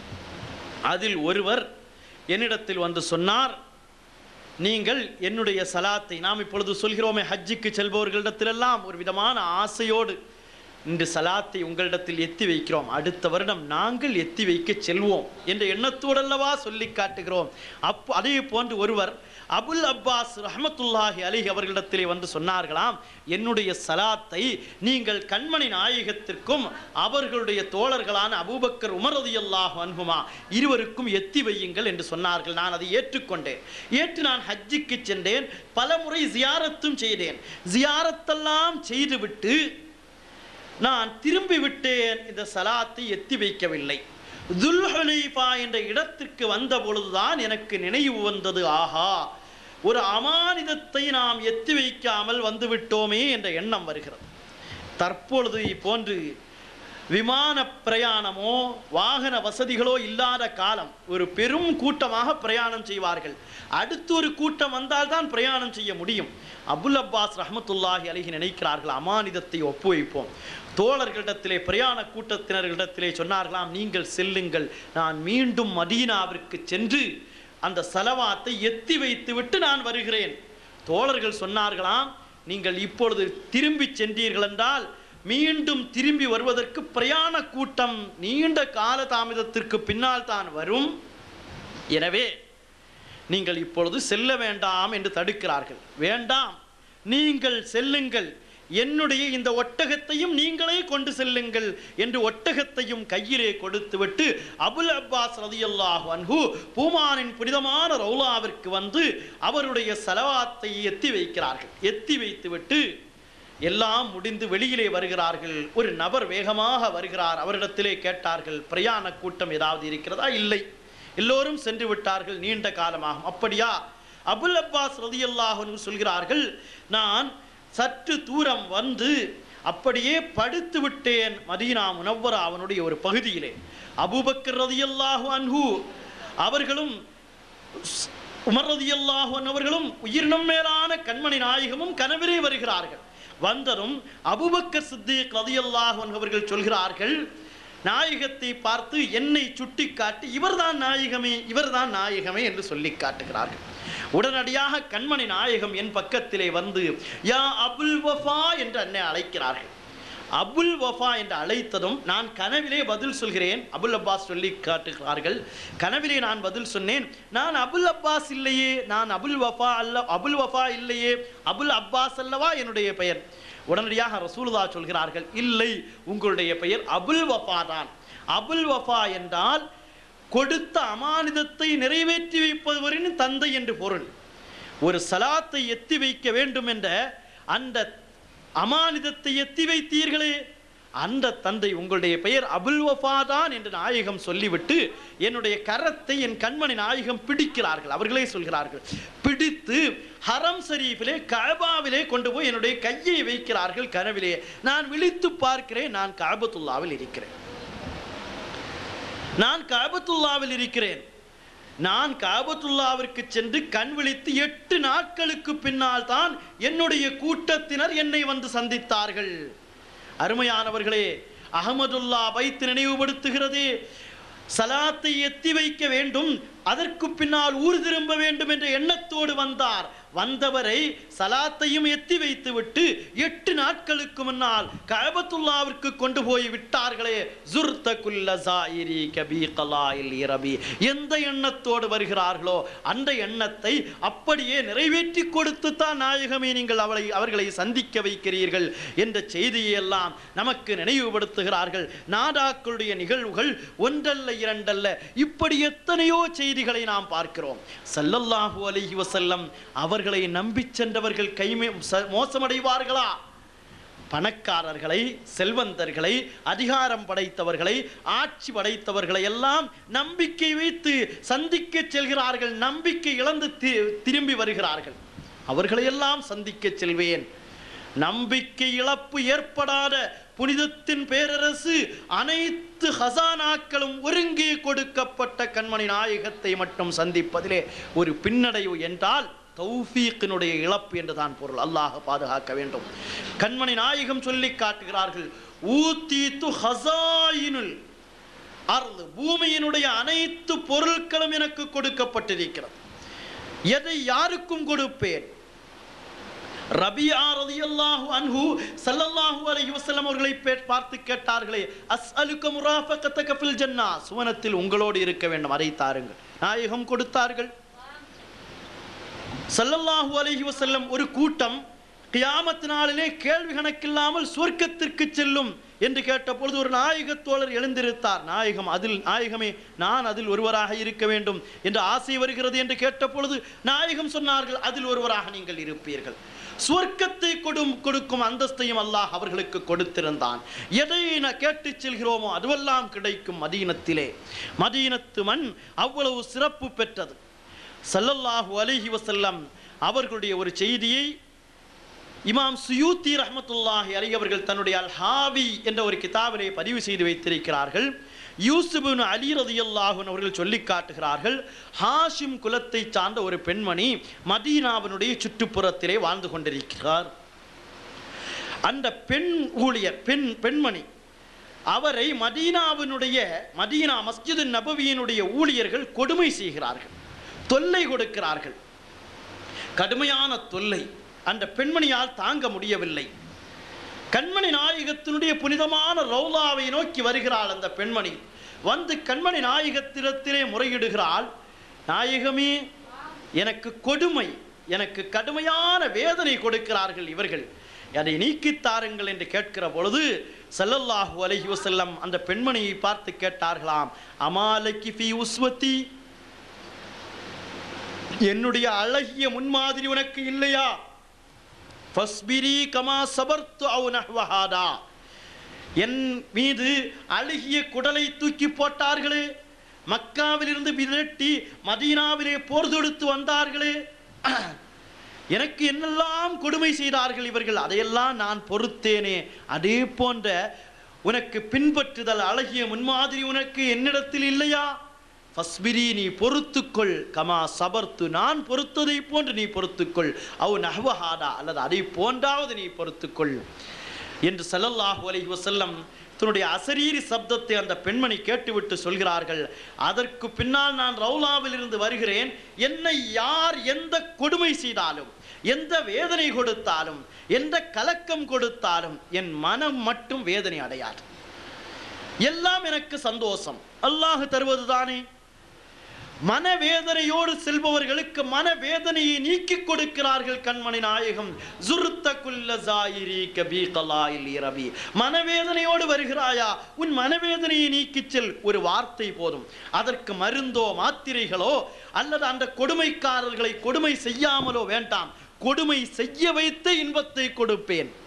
அதில் ஒருவர் என்னிடத்தில் வந்து சொன்னார் நீங்கள் என்னுடைய சலாத்தை நாம் இப்பொழுது சொல்கிறோமே ஹஜ்ஜுக்கு செல்பவர்களிடத்திலெல்லாம் ஒரு விதமான ஆசையோடு இன்று சலாத்தை உங்களிடத்தில் எத்தி வைக்கிறோம் அடுத்த வருடம் நாங்கள் எத்தி வைக்க செல்வோம் என்ற எண்ணத்தோடல்லவா சொல்லி காட்டுகிறோம் அப்போ அதே போன்று ஒருவர் அபுல் அப்பாஸ் ரஹமத்துல்லாஹி அலிஹி அவர்களிடத்திலே வந்து சொன்னார்களாம் என்னுடைய சலாத்தை நீங்கள் கண்மணி நாயகத்திற்கும் அவர்களுடைய தோழர்களான அபூபக்கர் உமரதியல்லாஹு அன்ஹுமா இருவருக்கும் எத்தி வையுங்கள் என்று சொன்னார்கள் நான் அதை ஏற்றுக்கொண்டேன் ஏற்று நான் ஹஜ்ஜிக்கு சென்றேன் பல முறை ஜியாரத்தும் செய்தேன் ஜியாரத்தெல்லாம் செய்துவிட்டு நான் திரும்பி விட்டேன் இந்த சலாத்தை எத்தி வைக்கவில்லை துல்ஹுலைஃபா என்ற இடத்திற்கு வந்த பொழுதுதான் எனக்கு நினைவு வந்தது ஆஹா ஒரு அமானிதத்தை நாம் எத்தி வைக்காமல் வந்து விட்டோமே என்ற எண்ணம் வருகிறது தற்பொழுது போன்று விமான பிரயாணமோ வாகன வசதிகளோ இல்லாத காலம் ஒரு பெரும் கூட்டமாக பிரயாணம் செய்வார்கள் அடுத்து ஒரு கூட்டம் வந்தால்தான் பிரயாணம் செய்ய முடியும் அபுல் அப்பாஸ் ரஹமத்துல்லாஹி அலிஹி நினைக்கிறார்கள் அமானிதத்தை ஒப்புவைப்போம் தோழர்களிடத்திலே பிரயாண கூட்டத்தினர்களிடத்திலே சொன்னார்களாம் நீங்கள் செல்லுங்கள் நான் மீண்டும் மதீனாவிற்கு சென்று அந்த சலவாத்தை எத்தி வைத்துவிட்டு நான் வருகிறேன் தோழர்கள் சொன்னார்களாம் நீங்கள் இப்பொழுது திரும்பி சென்றீர்கள் என்றால் மீண்டும் திரும்பி வருவதற்கு பிரயாண கூட்டம் நீண்ட கால தாமதத்திற்கு பின்னால் தான் வரும் எனவே நீங்கள் இப்பொழுது செல்ல வேண்டாம் என்று தடுக்கிறார்கள் வேண்டாம் நீங்கள் செல்லுங்கள் என்னுடைய இந்த ஒட்டகத்தையும் நீங்களே கொண்டு செல்லுங்கள் என்று ஒட்டகத்தையும் கையிலே கொடுத்துவிட்டு அபுல் அப்பாஸ் ரதியல்லாஹு அன்ஹு பூமானின் புனிதமான ரவுலாவிற்கு வந்து அவருடைய செலவாத்தை எத்தி வைக்கிறார்கள் எத்தி வைத்துவிட்டு எல்லாம் முடிந்து வெளியிலே வருகிறார்கள் ஒரு நபர் வேகமாக வருகிறார் அவரிடத்திலே கேட்டார்கள் பிரயாண கூட்டம் ஏதாவது இருக்கிறதா இல்லை எல்லோரும் சென்று விட்டார்கள் நீண்ட காலமாகும் அப்படியா அபுல் அப்பாஸ் ரதியல்லாஹு சொல்கிறார்கள் நான் சற்று தூரம் வந்து அப்படியே படுத்து விட்டேன் மதீனா முனவ்வரா அவனுடைய ஒரு பகுதியிலே அபூபக்கர் ரதியல்லாஹு அன்ஹு அவர்களும் உமர் ரதியல்லாஹு அவர்களும் உயிரினம் மேலான கண்மணி நாயகமும் கனவிலே வருகிறார்கள் வந்ததும் அபுபக்கர் சித்திக் ரதியல்லாஹு அன்ஹு அவர்கள் சொல்கிறார்கள் நாயகத்தை பார்த்து என்னை சுட்டி காட்டி இவர்தான் நாயகமே இவர்தான் நாயகமே என்று சொல்லி காட்டுகிறார்கள் உடனடியாக கண்மணி நாயகம் என் பக்கத்திலே வந்து யா அபுல் வஃபா என்று என்னை அழைக்கிறார்கள் அபுல் வஃபா என்று அழைத்ததும் நான் கனவிலே பதில் சொல்கிறேன் அபுல் அப்பாஸ் சொல்லி காட்டுகிறார்கள் கனவிலே நான் பதில் சொன்னேன் நான் அபுல் அப்பாஸ் இல்லையே நான் அபுல் வஃபா அல்ல அபுல் வஃபா இல்லையே அபுல் அப்பாஸ் அல்லவா என்னுடைய பெயர் உடனடியாக ரசூலுல்லா சொல்கிறார்கள் இல்லை உங்களுடைய பெயர் அபுல் வஃபா தான் அபுல் வஃபா என்றால் கொடுத்த அமானிதத்தை நிறைவேற்றி வைப்பவரின் தந்தை என்று பொருள் ஒரு சலாத்தை எத்தி வைக்க வேண்டும் என்ற அந்த அமானிதத்தை எத்தி வைத்தீர்களே அந்த தந்தை உங்களுடைய பெயர் அபுல் வஃபா தான் என்று நாயகம் சொல்லிவிட்டு என்னுடைய கரத்தை என் கண்மணி நாயகம் பிடிக்கிறார்கள் அவர்களே சொல்கிறார்கள் பிடித்து ஹரம் ஷரீஃபிலே கஅபாவிலே கொண்டு போய் என்னுடைய கையை வைக்கிறார்கள் கனவிலே நான் விழித்து பார்க்கிறேன் நான் கஅபத்துல்லாவில் இருக்கிறேன் நான் கஅபத்துல்லாவில் இருக்கிறேன் நான் காபத்துல்லாவிற்கு சென்று கண் விழித்து எட்டு நாட்களுக்கு பின்னால் தான் என்னுடைய கூட்டத்தினர் என்னை வந்து சந்தித்தார்கள் அருமையானவர்களே அகமதுல்லா வைத்து நினைவுபடுத்துகிறது சலாத்தை எத்தி வைக்க வேண்டும் அதற்கு பின்னால் ஊர் திரும்ப வேண்டும் என்ற எண்ணத்தோடு வந்தார் வந்தவரை சலாத்தையும் எத்தி வைத்துவிட்டு எட்டு நாட்களுக்கு முன்னால் கஅபத்துல்லாவிற்கு கொண்டு போய் விட்டார்களே ஜுர்த குல்ல ஜாயிரி கபி கலாயில் இரபி எந்த எண்ணத்தோடு வருகிறார்களோ அந்த எண்ணத்தை அப்படியே நிறைவேற்றி கொடுத்து தான் நாயகமே நீங்கள் அவளை அவர்களை சந்திக்க வைக்கிறீர்கள் என்ற செய்தியை எல்லாம் நமக்கு நினைவுபடுத்துகிறார்கள் நாடாக்களுடைய நிகழ்வுகள் ஒன்றல்ல இரண்டல்ல இப்படி எத்தனையோ செய்திகளை நாம் பார்க்கிறோம் ஸல்லல்லாஹு அலைஹி வஸல்லம் அவர்களை நம்பிச் சென்றவர்கள் கைமே ச- மோசமடைவார்களா பணக்காரர்களை செல்வந்தர்களை அதிகாரம் படைத்தவர்களை ஆட்சி படைத்தவர்களை எல்லாம் நம்பிக்கை வைத்து சந்திக்க செல்கிறார்கள் நம்பிக்கை இழந்து தி- திரும்பி வருகிறார்கள் அவர்களையெல்லாம் சந்திக்க செல்வேன் நம்பிக்கை இழப்பு ஏற்படாத புனிதத்தின் பேரரசு அனைத்து ஹசானாக்களும் ஒருங்கே கொடுக்கப்பட்ட கண்மணி நாயகத்தை மட்டும் சந்திப்பதிலே ஒரு பின்னடைவு என்றால் தௌஃபீக்கினுடைய இழப்பு என்று தான் பொருள் அல்லாஹ் பாதுகாக்க வேண்டும் கண்மணி நாயகம் சொல்லி காட்டுகிறார்கள் ஊத்தீத்து ஹசாயினுல் அருள் பூமியினுடைய அனைத்து பொருட்களும் எனக்கு கொடுக்கப்பட்டிருக்கிறது எதை யாருக்கும் கொடுப்பேன் ரபியா ரலியல்லாஹு அன்ஹு ஸல்லல்லாஹு அலைஹி வஸல்லம் அவர்களை பே- பார்த்து கேட்டார்களே அஸ்அலுக முராஃபகத்தக ஃபில் ஜன்னா சுவனத்தில் உங்களோடு இருக்க வேண்டும் அதை தாருங்கள் நாயகம் கொடுத்தார்கள் ஸல்லல்லாஹு அலைஹி வஸல்லம் ஒரு கூட்டம் கியாமத் நாளிலே கேள்வி கணக்கில்லாமல் சொர்க்கத்திற்கு செல்லும் என்று கேட்ட பொழுது ஒரு நாயக தோழர் எழுந்திருத்தார் நாயகம் அதில் நாயகமே நான் அதில் ஒருவராக இருக்க வேண்டும் என்று ஆசை வருகிறது என்று கேட்ட பொழுது நாயகம் சொன்னார்கள் அதில் ஒருவராக நீங்கள் இருப்பீர்கள் சொர்க்கத்தை கொடும் கொடுக்கும் அந்தஸ்தையும் அல்லாஹ் அவர்களுக்கு கொடுத்திருந்தான் எதை நான் கேட்டுச் செல்கிறோமோ அதுவெல்லாம் கிடைக்கும் மதீனத்திலே மதீனத்து மண் அவ்வளவு சிறப்பு பெற்றது ஸல்லல்லாஹு அலைஹி வஸல்லம் அவர்களுடைய ஒரு செய்தியை இமாம் சுயூத்தி ரஹ்மத்துல்லாஹி அலைஹி அவர்கள் தன்னுடைய அல் ஹாவி என்ற ஒரு கிதாபிலே பதிவு செய்து வைத்திருக்கிறார்கள் யூசுபின் அலி ரதியல்லாஹு அவர்கள் சொல்லி காட்டுகிறார்கள் ஹாஷிம் குலத்தை சார்ந்த ஒரு பெண்மணி மதீனாவினுடைய சுற்றுப்புறத்திலே வாழ்ந்து கொண்டிருக்கிறார் அந்த பெண் ஊழியர் பெண் பெண்மணி அவரை மதீனாவினுடைய மதீனா மஸ்ஜிது நபவியினுடைய ஊழியர்கள் கொடுமை செய்கிறார்கள் தொல்லை கொடுக்கிறார்கள் கடுமையான தொல்லை அந்த பெண்மணியால் தாங்க முடியவில்லை கண்மணி நாயகத்தினுடைய புனிதமான ரௌலாவை நோக்கி வருகிறாள் அந்த பெண்மணி வந்து கண்மணி நாயகத்திடத்திலே முறையிடுகிறாள் நாயகமே எனக்கு கொடுமை எனக்கு கடுமையான வேதனை கொடுக்கிறார்கள் இவர்கள் அதை நீக்கித் தாருங்கள் என்று கேட்கிற பொழுது ஸல்லல்லாஹு அலைஹி வஸல்லம் அந்த பெண்மணியை பார்த்து கேட்டார்களாம் அமாலக்கி ஃபி உஸ்வதி என்னுடைய அழகிய முன்மாதிரி உனக்கு இல்லையா ஃபஸ்பிரி கமா சபர்த்து அவு நஹ்வஹாதா என் மீது அழுகிய குடலை தூக்கி போட்டார்களே மக்காவிலிருந்து விரட்டி மதீனாவிலே போர் தொடுத்து வந்தார்களே எனக்கு என்னெல்லாம் கொடுமை செய்தார்கள் இவர்கள் அதையெல்லாம் நான் பொறுத்தேனே அதே போன்ற உனக்கு பின்பற்றுதல் அழகிய முன்மாதிரி உனக்கு என்னிடத்தில் இல்லையா ஃபஸ்பிரி நீ பொறுத்துக்கொள் கமா சபர்த்து நான் பொறுத்ததை போன்று நீ பொறுத்துக்கொள் அவு நஹ்வஹாதா அல்லது அதை போன்றாவது நீ பொறுத்துக்கொள் என்று ஸல்லல்லாஹு அலைஹி வஸல்லம் தன்னுடைய அசரீரி சப்தத்தை அந்த பெண்மணி கேட்டுவிட்டு சொல்கிறார்கள் அதற்கு பின்னால் நான் ரவுலாவில் இருந்து வருகிறேன் என்னை யார் எந்த கொடுமை செய்தாலும் எந்த வேதனை கொடுத்தாலும் எந்த கலக்கம் கொடுத்தாலும் என் மனம் மட்டும் வேதனை அடையாது எல்லாம் எனக்கு சந்தோஷம் அல்லாஹ் தருவதுதானே மனவேதனையோடு செல்பவர்களுக்கு மனவேதனையை நீக்கி கொடுக்கிறார்கள் கண்மணி நாயகம் ஜுர்த்த குல்ல ஜாயிரி கபி கலாயில் இரவி மனவேதனையோடு வருகிறாயா உன் மனவேதனையை நீக்கிச் செல் ஒரு வார்த்தை போதும் அதற்கு மருந்தோ மாத்திரைகளோ அல்லது அந்த கொடுமைக்காரர்களை கொடுமை செய்யாமலோ வேண்டாம் கொடுமை செய்ய வைத்து இன்பத்தை கொடுப்பேன்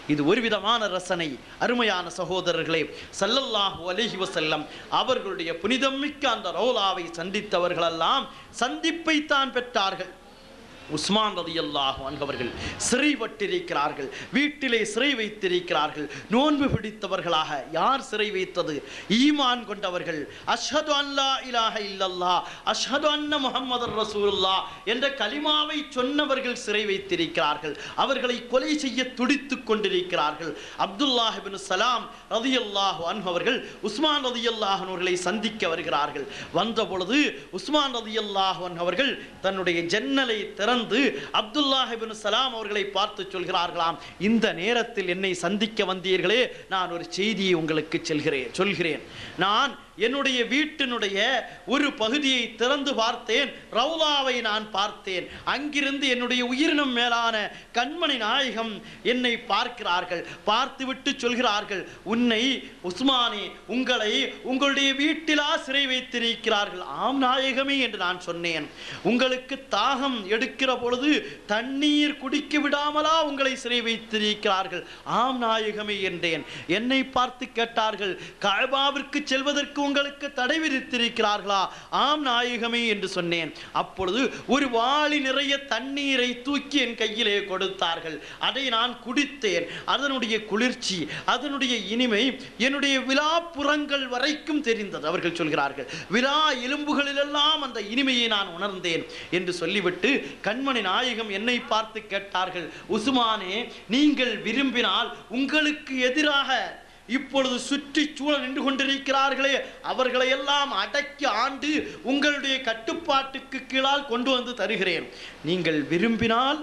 இது ஒரு விதமான ரசனை அருமையான சகோதரர்களே சல்லல்லாஹு அலைஹி வஸல்லம் அவர்களுடைய புனிதமிக்க அந்த ரௌலாவை சந்தித்தவர்களெல்லாம் சந்திப்பை தான் பெற்றார்கள் உஸ்மான் ரதியல்லாஹு அன்கவர்கள் சிறைப்பட்டிருக்கிறார்கள் வீட்டிலே சிறை வைத்திருக்கிறார்கள் நோன்பு பிடித்தவர்களாக யார் சிறை வைத்தது ஈமான் கொண்டவர்கள் அஷ்ஹது அல்லா இலாஹ இல்லல்லா அஷ்ஹது அன்ன முஹம்மது ரசூலுல்லா என்ற கலிமாவை சொன்னவர்கள் சிறை வைத்திருக்கிறார்கள் அவர்களை கொலை செய்ய துடித்துக் கொண்டிருக்கிறார்கள் அப்துல்லாஹ் இப்னு சலாம் ரதியல்லாஹு அன்ஹு அவர்கள் உஸ்மான் ரதியல்லாஹு அவர்களை சந்திக்க வருகிறார்கள் வந்த பொழுது உஸ்மான் ரதியல்லாஹு அன்ஹு அவர்கள் தன்னுடைய ஜன்னலை திறந்து அப்துல்லாஹ் இப்னு சலாம் அவர்களை பார்த்து சொல்கிறார்களாம் இந்த நேரத்தில் என்னை சந்திக்க வந்தீர்களே நான் ஒரு செய்தியை உங்களுக்கு சொல்கிறேன் சொல்கிறேன் நான் என்னுடைய வீட்டினுடைய ஒரு பகுதியை திறந்து பார்த்தேன் ரவுலாவை நான் பார்த்தேன் அங்கிருந்து என்னுடைய உயிரினம் மேலான கண்மணி நாயகம் என்னை பார்க்கிறார்கள் பார்த்துவிட்டு சொல்கிறார்கள் உன்னை உஸ்மானே உங்களை உங்களுடைய வீட்டிலா சிறை வைத்திருக்கிறார்கள் ஆம் நாயகமே என்று நான் சொன்னேன் உங்களுக்கு தாகம் எடுக்கிற பொழுது தண்ணீர் குடிக்க விடாமலா உங்களை சிறை வைத்திருக்கிறார்கள் ஆம் நாயகமே என்றேன் என்னை பார்த்து கேட்டார்கள் கஅபாவிற்கு செல்வதற்கு உங்களுக்கு தடை விதித்திருக்கிறார்களா ஆம் நாயகமே என்று சொன்னேன் அப்பொழுது ஒரு வாளி நிறைய தண்ணீரை தூக்கி என் கையிலே கொடுத்தார்கள் அதை நான் குடித்தேன் அதனுடைய குளிர்ச்சி அதனுடைய இனிமை என்னுடைய விழாப்புறங்கள் வரைக்கும் தெரிந்தது அவர்கள் சொல்கிறார்கள் விழா எலும்புகளிலெல்லாம் அந்த இனிமையை நான் உணர்ந்தேன் என்று சொல்லிவிட்டு கண்மணி நாயகம் என்னை பார்த்து கேட்டார்கள் உஸ்மானே நீங்கள் விரும்பினால் உங்களுக்கு எதிராக இப்பொழுது சுற்றி சூழ நின்று கொண்டிருக்கிறார்களே அவர்களை எல்லாம் அடக்கி ஆண்டு உங்களுடைய கட்டுப்பாட்டுக்கு கீழால் கொண்டு வந்து தருகிறேன் நீங்கள் விரும்பினால்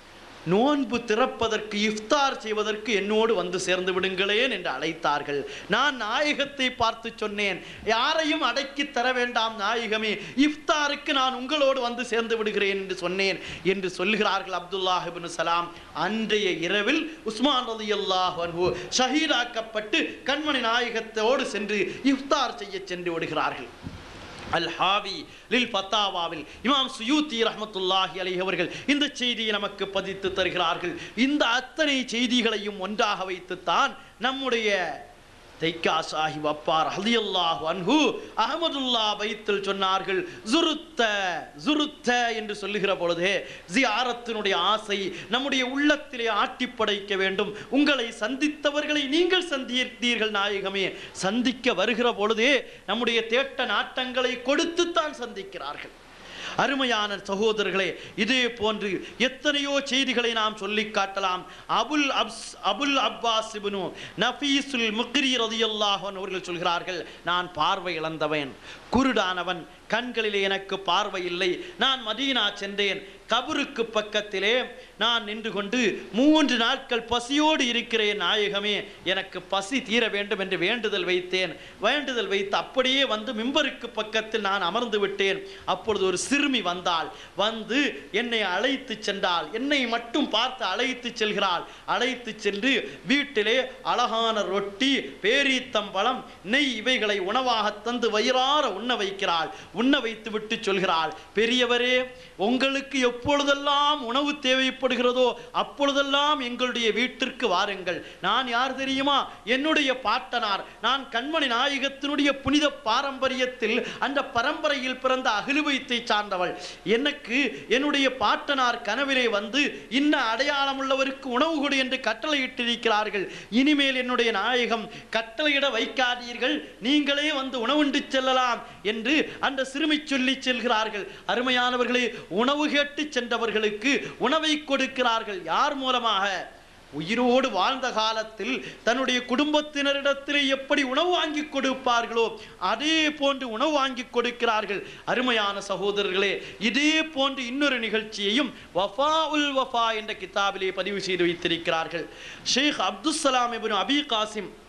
நோன்பு திறப்பதற்கு இஃப்தார் செய்வதற்கு என்னோடு வந்து சேர்ந்து விடுங்களேன் என்று அழைத்தார்கள் நான் நாயகத்தை பார்த்து சொன்னேன் யாரையும் அடக்கி தர வேண்டாம் நாயகமே இஃப்தாருக்கு நான் உங்களோடு வந்து சேர்ந்து விடுகிறேன் என்று சொன்னேன் என்று சொல்கிறார்கள் அப்துல்லாஹ் இப்னு சலாம் அன்றைய இரவில் உஸ்மான் ரலியல்லாஹு அன்ஹு ஷஹீதாக்கப்பட்டு கண்மணி நாயகத்தோடு சென்று இஃப்தார் செய்ய சென்று விடுகிறார்கள் அல் ஹாவி லில் ஃபத்தாவாவில் இமாம் சுயூத்தி ரஹ்மத்துல்லாஹி அலைஹி அவர்கள் இந்த செய்தியை நமக்கு பதித்து தருகிறார்கள் இந்த அத்தனை செய்திகளையும் ஒன்றாக வைத்துத்தான் நம்முடைய தைக்கா சாஹிப் அப்பார் ஹலியல்லாஹு அன்ஹு அஹமதுல்லா பைத்தில் சொன்னார்கள் ஜுருத்த ஜுருத்த என்று சொல்லுகிற பொழுதே ஜியாரத்தினுடைய ஆசை நம்முடைய உள்ளத்திலே ஆட்டி படைக்க வேண்டும் உங்களை சந்தித்தவர்களை நீங்கள் சந்தித்தீர்கள் நாயகமே சந்திக்க வருகிற பொழுதே நம்முடைய தேட்ட நாட்டங்களை கொடுத்துத்தான் சந்திக்கிறார்கள் அருமையான சகோதரர்களே இதே போன்று எத்தனையோ செய்திகளை நாம் சொல்லி காட்டலாம் அபுல் அப்ஸ் Abul Abbas ibn Nafisul Mukri ரதியல்லாஹு அன்ஹு அவர்கள் சொல்கிறார்கள் நான் பார்வை இழந்தவன் குருடானவன் கண்களிலே எனக்கு பார்வை இல்லை நான் மதீனா சென்றேன் கபருக்கு பக்கத்திலே நான் நின்று கொண்டு மூன்று நாட்கள் பசியோடு இருக்கிறேன் நாயகமே எனக்கு பசி தீர வேண்டும் என்று வேண்டுதல் வைத்தேன் வேண்டுதல் வைத்து அப்படியே வந்து மிம்பருக்கு பக்கத்தில் நான் அமர்ந்து விட்டேன் அப்பொழுது ஒரு சிறுமி வந்தாள் வந்து என்னை அழைத்து சென்றாள் என்னை மட்டும் பார்த்து அழைத்து செல்கிறாள் அழைத்து சென்று வீட்டிலே அழகான ரொட்டி பேரீத்தம்பழம் நெய் இவைகளை உணவாக தந்து வயிறார உண்ண வைக்கிறாள் உண்ண வைத்து விட்டு சொல்கிறாள் பெரியவரே உங்களுக்கு எப்பொழுதெல்லாம் உணவு தேவைப்படுகிறதோ அப்பொழுதெல்லாம் எங்களுடைய வீட்டிற்கு வாருங்கள் நான் யார் தெரியுமா என்னுடைய பாட்டனார் நான் கண்மணி நாயகத்தினுடைய புனித பாரம்பரியத்தில் அந்த பரம்பரையில் பிறந்த அகிலுவைத்தை சார்ந்தவள் எனக்கு என்னுடைய பாட்டனார் கனவிலே வந்து இன்ன அடையாளம் உள்ளவருக்கு உணவு கொடு என்று கட்டளையிட்டிருக்கிறார்கள் இனிமேல் என்னுடைய நாயகம் கட்டளையிட வைக்காதீர்கள் நீங்களே வந்து உணவுண்டு செல்லலாம் என்று அந்த சிறுமி சொல்லி செல்கிறார்கள் அருமையானவர்களே உணவு கேட்டு சென்றவர்களுக்கு உணவை கொடுக்கிறார்கள் யார் மூலமாக உயிரோடு வாழ்ந்த காலத்தில் தன்னுடைய குடும்பத்தினரிடத்திலே எப்படி உணவு வாங்கி கொடுப்பார்களோ அதே போன்று உணவு வாங்கி கொடுக்கிறார்கள் அருமையான சகோதரர்களே இதே போன்று இன்னொரு நிகழ்ச்சியையும் வஃபா உல் வஃபா என்ற கிதாபிலே பதிவு செய்து வைத்திருக்கிறார்கள் ஷேக் அப்துல் சலாம் இப்னு அபி காசிம்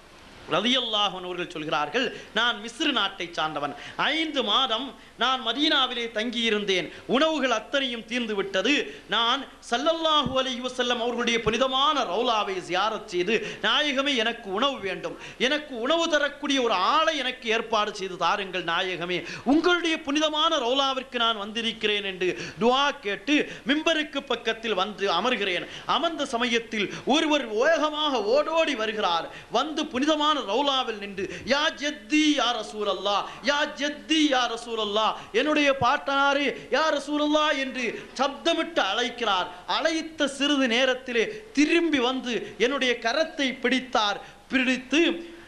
ரலியல்லாஹு அன்ஹு அவர்கள் சொல்கிறார்கள் நான் மிஸ்ர் நாட்டை சார்ந்தவன் ஐந்து மாதம் நான் மதீனாவிலே தங்கியிருந்தேன் உணவுகள் அத்தனையும் தீர்ந்து விட்டது நான் சல்லல்லாஹு அலைஹி வஸல்லம் அவர்களுடைய புனிதமான ரௌலாவை ஜியாரத் செய்து நாயகமே எனக்கு உணவு வேண்டும் எனக்கு உணவு தரக்கூடிய ஒரு ஆளை எனக்கு ஏற்பாடு செய்து தாருங்கள் நாயகமே உங்களுடைய புனிதமான ரௌலாவிற்கு நான் வந்திருக்கிறேன் என்று துஆ கேட்டு மிம்பருக்கு பக்கத்தில் வந்து அமர்கிறேன் அமர்ந்த சமயத்தில் ஒருவர் வேகமாக ஓடோடி வருகிறார் வந்து புனிதமான ரௌலாவில் நின்று யா ஜெத்தி யா ரசூலல்லா யா ஜெத்தி யா ரசூலல்லா என்னுடைய பாட்டனாரே யா ரசூலல்லா என்று சப்தமிட்டு அழைக்கிறார் அழைத்த சிறிது நேரத்திலே திரும்பி வந்து என்னுடைய கரத்தை பிடித்தார் பிடித்து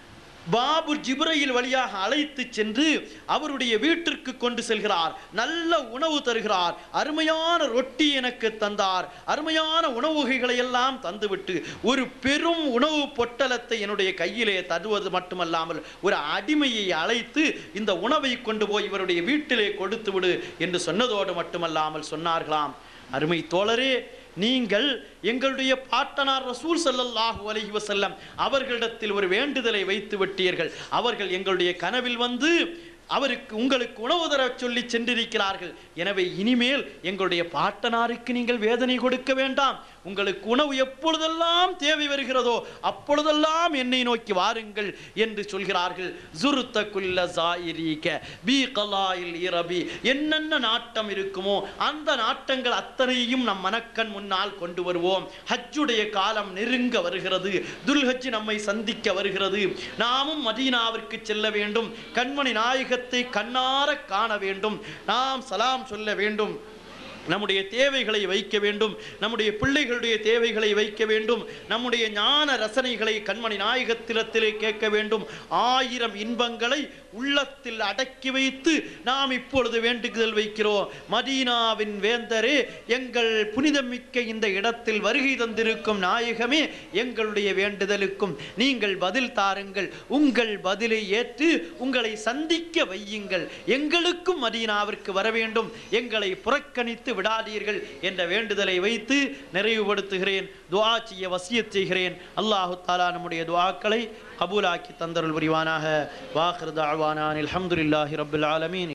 பாபு ஜிப்ரையில் வழியாக அழைத்து சென்று அவருடைய வீட்டிற்கு கொண்டு செல்கிறார் நல்ல உணவு தருகிறார் அருமையான ரொட்டி எனக்கு தந்தார் அருமையான உணவு வகைகளை எல்லாம் தந்துவிட்டு ஒரு பெரும் உணவு பொட்டலத்தை என்னுடைய கையிலே தருவது மட்டுமல்லாமல் ஒரு அடிமையை அழைத்து இந்த உணவை கொண்டு போய் இவருடைய வீட்டிலே கொடுத்து விடு என்று சொன்னதோடு மட்டுமல்லாமல் சொன்னார்களாம் அருமை தோழரே நீங்கள் எங்களுடைய பாட்டனார் ரசூல் ஸல்லல்லாஹு அலைஹி வஸல்லம் அவர்களிடத்தில் ஒரு வேண்டுதலை வைத்து விட்டீர்கள் அவர்கள் எங்களுடைய கனவில் வந்து அவருக்கு உங்களுக்கு உணவு தரச் சொல்லி சென்றிருக்கிறார்கள் எனவே இனிமேல் எங்களுடைய பாட்டனாருக்கு நீங்கள் வேதனை கொடுக்க வேண்டாம் உங்களுக்கு உணவு எப்பொழுதெல்லாம் தேவை வருகிறதோ அப்பொழுதெல்லாம் என்னை நோக்கி வாருங்கள் என்று சொல்கிறார்கள் ஜுருத்த குல்ல ஜாயிரீக பி கலாயில் இரபி என்னென்ன நாட்டம் இருக்குமோ அந்த நாட்டங்கள் அத்தனையும் நம் மனக்கண் முன்னால் கொண்டு வருவோம் ஹஜ்ஜுடைய காலம் நெருங்க வருகிறது துல்ஹஜ் நம்மை சந்திக்க வருகிறது நாமும் மதீனாவிற்கு செல்ல வேண்டும் கண்மணி நாயகத்தை கண்ணார காண வேண்டும் நாம் சலாம் சொல்ல வேண்டும் நம்முடைய தேவைகளை வைக்க வேண்டும் நம்முடைய பிள்ளைகளுடைய தேவைகளை வைக்க வேண்டும் நம்முடைய ஞான ரசனைகளை கண்மணி நாயகத்திலத்திலே கேட்க வேண்டும் ஆயிரம் இன்பங்களை உள்ளத்தில் அடக்கி வைத்து நாம் இப்பொழுது வேண்டுதல் வைக்கிறோம் மதீனாவின் வேந்தரே எங்கள் புனிதமிக்க இந்த இடத்தில் வருகை தந்திருக்கும் நாயகமே எங்களுடைய வேண்டுதலுக்கும் நீங்கள் பதில் தாருங்கள் உங்கள் பதிலை ஏற்று உங்களை சந்திக்க வையுங்கள் எங்களுக்கும் மதீனாவிற்கு வர வேண்டும் எங்களை புறக்கணித்து விடாதீர்கள் என்ற வேண்டுதலை வைத்து நிறைவுபடுத்துகிறேன் துஆ செய்ய வசியத் செய்கிறேன் அல்லாஹு தாலா நம்முடைய துஆக்களை கபூலாக்கி தந்தருள் புரிவானாக வாஹிர் தாவானான் அல்ஹம்துலில்லாஹி ரப்பில் ஆலமீன்